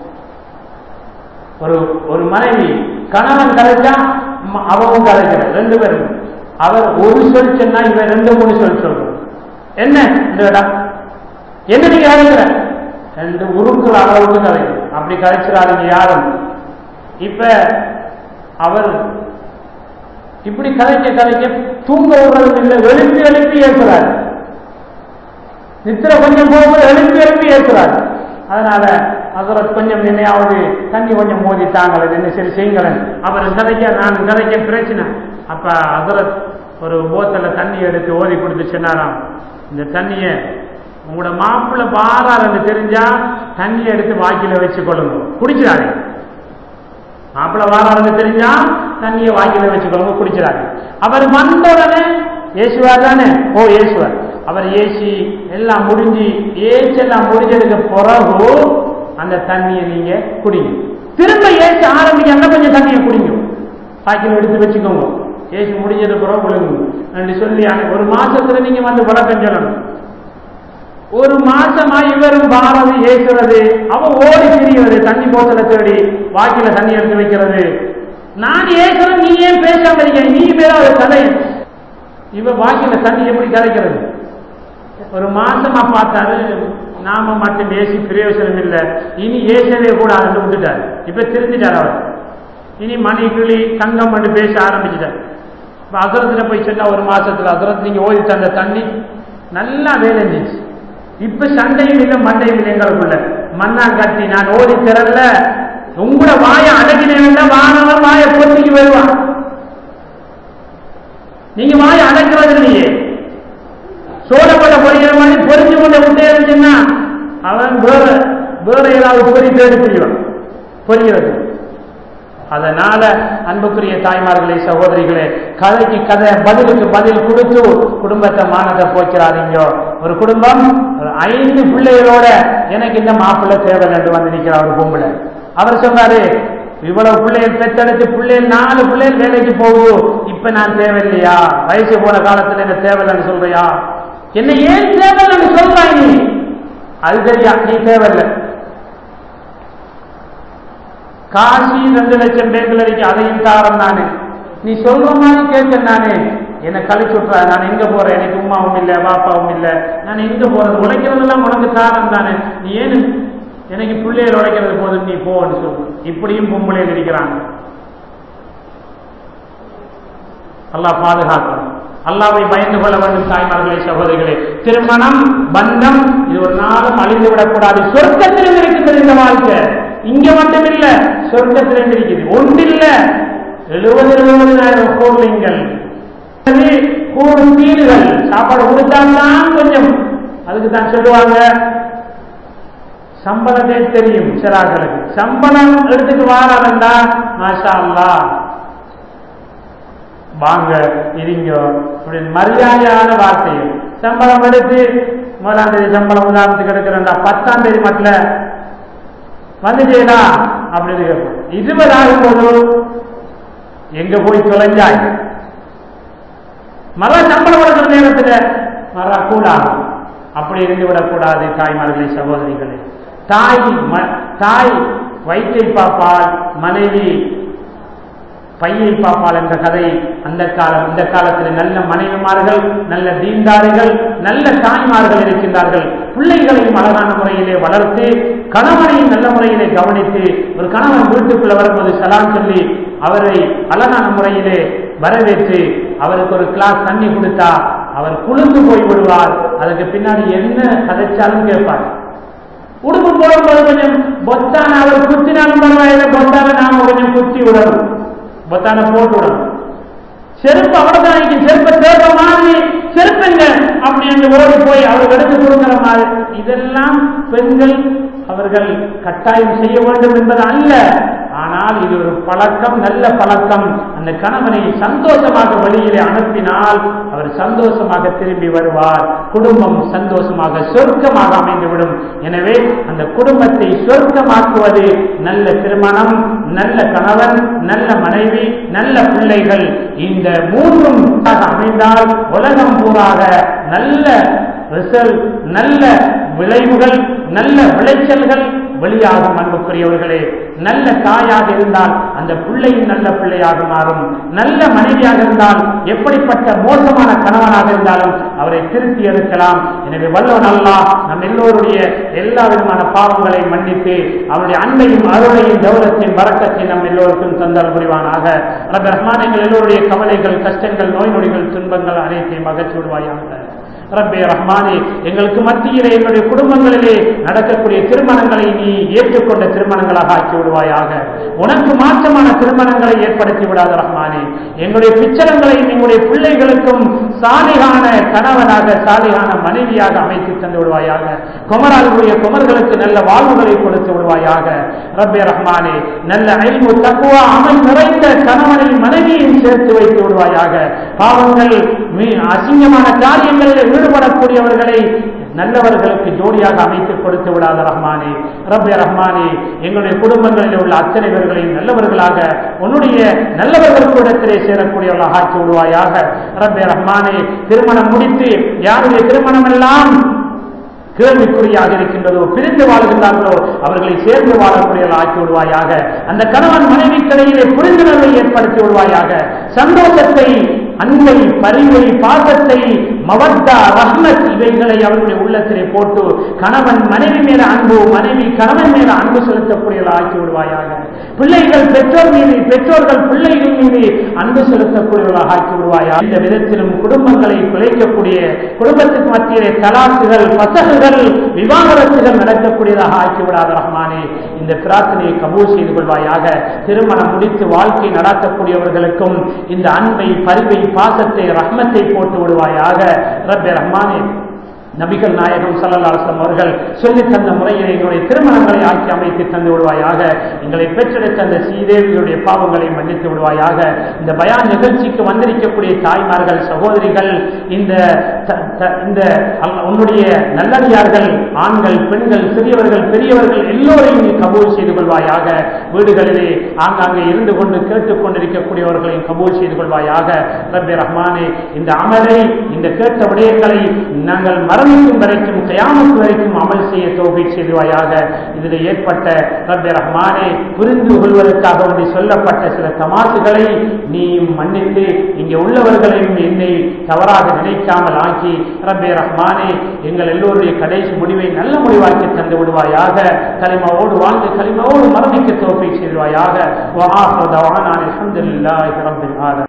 ஒரு ஒரு மனைவி கணவன் கலைச்சா ம- அவவும் கலைக்கிற ரெண்டு பேரும் அவர் ஒரு சொல் சொன்னா இவன் ரெண்டு மூணு சொல் சொல்றான் என்ன இந்த இடம் என்ன நீங்க கலைக்கிற ரெண்டு உருக்குற அளவுக்கு கலைக்கும் அப்படி கலைச்சிடாதீங்க யாரும் இப்ப அவர் இப்படி கலைக்க கலைக்க தூங்க விடுறதும் இல்லை எழுப்பி எழுப்பி ஏற்கிறார் நித்திர கொஞ்சம் போகும்போது எழுப்பி எழுப்பி ஏற்றுறாரு அதனால அதரத் கொஞ்சம் நினையாவது தண்ணி கொஞ்சம் மோதி தாங்களேன் என்ன சரி செய்யுங்களேன் அவர் கதைக்க நான் கதைக்க பிரச்சனை அப்ப அதரத் ஒரு போத்தல தண்ணி எடுத்து ஓதி கொடுத்து சொன்னாராம் இந்த தண்ணியை உங்களோட மாப்பிள்ளை பாராருன்னு தெரிஞ்சா தண்ணியை எடுத்து வாக்கில வச்சு கொள்ளுங்க குடிச்சிடாதே மாப்பிள்ளை வாராருன்னு தெரிஞ்சா தண்ணியை வாக்கில வச்சுக்கோங்க குடிச்சிடாதே அவர் வந்த உடனே ஏசுவார் தானே ஓ ஏசுவார் அவர் ஏசி எல்லாம் முடிஞ்சு ஏச்செல்லாம் முடிஞ்சதுக்கு பிறகு அந்த தண்ணியை நீங்க குடிங்க திரும்ப ஏசி ஆரம்பிக்காம கொஞ்சம் தண்ணியை குடிங்க பாக்கில் எடுத்து வச்சுக்கோங்க ஏசி முடிஞ்சது பிறகு விழுங்க என்று சொல்லி அன்னைக்கு ஒரு மாசத்துல நீங்க வந்து விளக்கம் சொல்லணும் ஒரு மாசமா இவரும் பாரதி ஏசுறது அவன் ஓடி திரிகிறது தண்ணி போத்தல தேடி வாக்கில தண்ணி எடுத்து வைக்கிறது நான் ஏசுறேன் நீ ஏன் பேசாம இருக்க நீ மேல ஒரு கதை இவ வாக்கில தண்ணி எப்படி கரைக்கிறது ஒரு மாசமா பார்த்தாரு நாம மட்டும் ஏசி பிரயோசனம் இல்லை இனி ஏசவே கூடாதுன்னு விட்டுட்டார் இப்ப திருந்திட்டார் அவர் இனி மணி கிளி தங்கம் பண்ணி பேச ஆரம்பிச்சுட்டார் இப்ப அசுரத்துல போய் சொன்னா ஒரு மாசத்துல அசுரத்து நீங்க ஓதி தந்த தண்ணி நல்லா வேலை இருந்துச்சு இப்ப சண்டையும் இல்லை மண்டையும் இல்லை எங்களுக்குள்ள மண்ணா கட்டி நான் ஓதி திறல்ல உங்களோட வாயை அடக்கினேன்னா வானவன் வாயை பொத்திக்கு வருவான் நீங்க வாயை அடக்கிறது இல்லையே சோழப்பட பொறிக்கிற மாதிரி பொறிஞ்சு கொண்ட விட்டே இருந்துச்சுன்னா அவன் வேற வேற ஏதாவது பொறி தேடி புரிவான் பொறிகிறது அதனால அன்புக்குரிய தாய்மார்களே சகோதரிகளே கதைக்கு கதை பதிலுக்கு பதில் கொடுத்து குடும்பத்தை மானத்தை போக்கிறாதீங்க ஒரு குடும்பம் ஒரு ஐந்து பிள்ளைகளோட எனக்கு இந்த மாப்பிள்ளை தேவை என்று வந்து நிற்கிறார் ஒரு பொம்பளை அவர் சொன்னாரு இவ்வளவு பிள்ளைகள் பெற்றெடுத்து பிள்ளைகள் நாலு பிள்ளைகள் வேலைக்கு போகுது இப்ப நான் தேவையில்லையா வயசு போன காலத்துல என்ன தேவையில்லைன்னு சொல்றியா என்ன ஏன் தேவையில்லைன்னு சொல்றாய் நீ அது தெரியா நீ தேவையில்லை காசி ரெண்டு லட்சம் பேங்க்ல இருக்கு அதையும் தாரம் நானு நீ சொல்ற மாதிரி கேட்க நானு என்னை கழிச்சு விட்றா நான் எங்க போறேன் எனக்கு உமாவும் இல்லை பாப்பாவும் இல்லை நான் எங்க போறது உழைக்கிறதெல்லாம் உனக்கு தாரம் தானே நீ ஏன் எனக்கு பிள்ளைகள் உழைக்கிறது போதும் நீ போன்னு சொல்லு இப்படியும் பொம்பளையில் இருக்கிறாங்க அல்லாஹ் பாதுகாக்கணும் அல்லாவை பயந்து கொள்ள வேண்டும் தாய்மார்களே சகோதரிகளே திருமணம் பந்தம் இது ஒரு நாளும் அழிந்து விடக்கூடாது சொர்க்கத்திலும் இருக்கின்றது இந்த வாழ்க்கை இங்க மட்டும் இல்ல சொர்க்கத்திலும் இருக்குது ஒன்றில்ல எழுபது எழுபதாயிரம் கோர்லிங்கள் கூறு வீடுகள் சாப்பாடு கொடுத்தால்தான் கொஞ்சம் அதுக்கு தான் சொல்லுவாங்க சம்பளமே தெரியும் சிறார்களுக்கு சம்பளம் எடுத்துட்டு வாராண்டா மாஷா அல்லா வாங்க இருங்க அப்படின்னு மரியாதையான வார்த்தைகள் சம்பளம் எடுத்து முதலாம் தேதி சம்பளம் உதாரணத்துக்கு எடுக்கிறேன்டா பத்தாம் தேதி மட்டும் வந்துட்டேடா அப்படின்னு கேட்போம் இருபது ஆகும் போது எங்க போய் தொலைஞ்சாய் மர சம்பளம் கொடுக்கிற நேரத்துல மர கூடாகும் அப்படி இருந்து விடக்கூடாது தாய்மார்களே சகோதரிகளே தாய் ம- தாய் வயிற்றை பார்ப்பால் மனைவி பையை பார்ப்பாள் என்ற கதை அந்த காலம் இந்த காலத்தில் நல்ல மனைவிமார்கள் நல்ல தீண்டாரிகள் நல்ல தாய்மார்கள் இருக்கின்றார்கள் பிள்ளைகளையும் அழகான முறையிலே வளர்த்து கணவனையும் நல்ல முறையிலே கவனித்து ஒரு கணவன் வீட்டுக்குள்ள வரும்போது சலாம் சொல்லி அவரை அழகான முறையிலே வரவேற்று அவருக்கு ஒரு கிளாஸ் தண்ணி கொடுத்தா அவர் குளிர்ந்து போய் விடுவார் அதுக்கு பின்னாடி என்ன கதைச்சாலும் கேட்பார் உடுப்பு போடும்போது கொஞ்சம் பொத்தான அவர் குத்தினாலும் பரவாயில்லை பொத்தான நாம கொஞ்சம் குத்தி விடணும் பொத்தான போட்டு விடணும் செருப்பு அவர்தான் செருப்பை தேர்ந்த மாதிரி செருப்புங்க அப்படின்னு ஓடி போய் அவருக்கு எடுத்து கொடுக்கிற மாதிரி இதெல்லாம் பெண்கள் அவர்கள் கட்டாயம் செய்ய வேண்டும் என்பது அல்ல ஆனால் இது ஒரு பழக்கம் நல்ல பழக்கம் அந்த கணவனை சந்தோஷமாக வழியிலே அனுப்பினால் அவர் சந்தோஷமாக திரும்பி வருவார் குடும்பம் சந்தோஷமாக சொர்க்கமாக அமைந்துவிடும் எனவே அந்த குடும்பத்தை சொர்க்கமாக்குவது நல்ல திருமணம் நல்ல கணவன் நல்ல மனைவி நல்ல பிள்ளைகள் இந்த மூன்றும் அமைந்தால் உலகம் பூராக நல்ல ரிசல்ட் நல்ல விளைவுகள் நல்ல விளைச்சல்கள் வெளியாகும் அன்புக்குரியவர்களே நல்ல தாயாக இருந்தால் அந்த பிள்ளையும் நல்ல பிள்ளையாக மாறும் நல்ல மனைவியாக இருந்தால் எப்படிப்பட்ட மோசமான கணவனாக இருந்தாலும் அவரை திருத்தி எடுக்கலாம் எனவே வல்லவன் அல்லா நம் எல்லோருடைய எல்லா விதமான பாவங்களை மன்னித்து அவருடைய அன்பையும் அருளையும் கௌரவத்தையும் வரக்கத்தையும் நம் எல்லோருக்கும் தந்தால் புரிவானாக ரப ரஹ்மான் எங்கள் எல்லோருடைய கவலைகள் கஷ்டங்கள் நோய் நொடிகள் துன்பங்கள் அனைத்தையும் அகற்றி விடுவாயாக ரப்பே ரஹ்மானே எங்களுக்கு மத்தியிலே எங்களுடைய குடும்பங்களிலே நடக்கக்கூடிய திருமணங்களை நீ ஏற்றுக்கொண்ட திருமணங்களாக ஆக்கி விடுவாயாக உனக்கு மாற்றமான திருமணங்களை ஏற்படுத்தி விடாத ரஹ்மானே எங்களுடைய பிச்சரங்களை எங்களுடைய பிள்ளைகளுக்கும் சாலிகான கணவனாக சாலிகான மனைவியாக அமைத்து தந்து விடுவாயாக குமராளுடைய குமர்களுக்கு நல்ல வாழ்வுகளை கொடுத்து விடுவாயாக ரப்பே ரஹ்மானே நல்ல ஐந்து தக்குவா அமல் நிறைந்த கணவனை மனைவியையும் சேர்த்து வைத்து விடுவாயாக பாவங்கள் அசிங்கமான காரியங்களில் ஈடுபடக்கூடியவர்களை நல்லவர்களுக்கு ஜோடியாக அமைத்து கொடுத்து விடாத ரஹ்மானே ரப்பே ரஹ்மானே எங்களுடைய குடும்பங்களில் உள்ள அத்தனை பேர்களையும் நல்லவர்களாக உன்னுடைய நல்லவர்களுக்கு இடத்திலே சேரக்கூடியவர்களாக ஆக்கி விடுவாயாக ரப்பே ரஹ்மானே திருமணம் முடித்து யாருடைய திருமணம் எல்லாம் கேள்விக்குறியாக இருக்கின்றதோ பிரிந்து வாழ்கின்றார்களோ அவர்களை சேர்ந்து வாழக்கூடிய ஆக்கி விடுவாயாக அந்த கணவன் மனைவிக்கிடையிலே புரிந்துணர்வை ஏற்படுத்தி விடுவாயாக சந்தோஷத்தை அன்பை பரிவை பாசத்தை மவத்தா ரஹ்மத் இவைகளை அவர்களுடைய உள்ளத்திலே போட்டு கணவன் மனைவி மேல அன்பு மனைவி கணவன் மேல அன்பு செலுத்தக்கூடியவர்கள் ஆக்கி விடுவாயாக பிள்ளைகள் பெற்றோர் மீது பெற்றோர்கள் பிள்ளைகள் மீது அன்பு செலுத்தக்கூடியவர்களாக ஆக்கி விடுவாயாக இந்த விதத்திலும் குடும்பங்களை குலைக்கக்கூடிய குடும்பத்துக்கு மத்தியிலே தலாக்குகள் பசகுகள் விவாகரத்துகள் நடக்கக்கூடியதாக ஆக்கிவிடாத ரஹ்மானே இந்த பிரார்த்தனையை கபூல் செய்து கொள்வாயாக திருமணம் முடித்து வாழ்க்கை நடத்தக்கூடியவர்களுக்கும் இந்த அன்பை பரிவை பாசத்தை ரஹ்மத்தை போட்டு விடுவாயாக ரப்பே ரஹ்மானே நபிகள் நாயகம் சல்லல்லாசம் அவர்கள் சொல்லி தந்த முறையில் எங்களுடைய திருமணங்களை ஆக்கி அமைத்து தந்து விடுவாயாக எங்களை பெற்றெடுத்த அந்த சீதேவியுடைய பாவங்களை மன்னித்து விடுவாயாக இந்த பயான் நிகழ்ச்சிக்கு வந்திருக்கக்கூடிய தாய்மார்கள் சகோதரிகள் இந்த இந்த உன்னுடைய நல்லடியார்கள் ஆண்கள் பெண்கள் சிறியவர்கள் பெரியவர்கள் எல்லோரையும் நீ கபூல் செய்து கொள்வாயாக வீடுகளிலே ஆங்காங்கே இருந்து கொண்டு கேட்டுக் கொண்டிருக்கக்கூடியவர்களையும் கபூல் செய்து கொள்வாயாக ரப்பே ரஹ்மானே இந்த அமலை இந்த கேட்ட விடயங்களை நாங்கள் மரணிக்கும் வரைக்கும் கயாமத்து வரைக்கும் அமல் செய்ய தோகை செய்வாயாக இதில் ஏற்பட்ட ரப்பே ரஹ்மானே புரிந்து கொள்வதற்காக வேண்டி சொல்லப்பட்ட சில தமாசுகளை நீ மன்னித்து இங்கே உள்ளவர்களையும் என்னை தவறாக நினைக்காமல் ஆக்கி ரப்பே ரஹ்மானே எங்கள் எல்லோருடைய கடைசி முடிவை நல்ல முடிவாக்கி தந்து விடுவாயாக கலிமாவோடு வாழ்ந்து கலிமாவோடு மரணிக்க தோப்பை செய்வாயாக அலமதுல்லாஹி ரப்பில் ஆலமீன்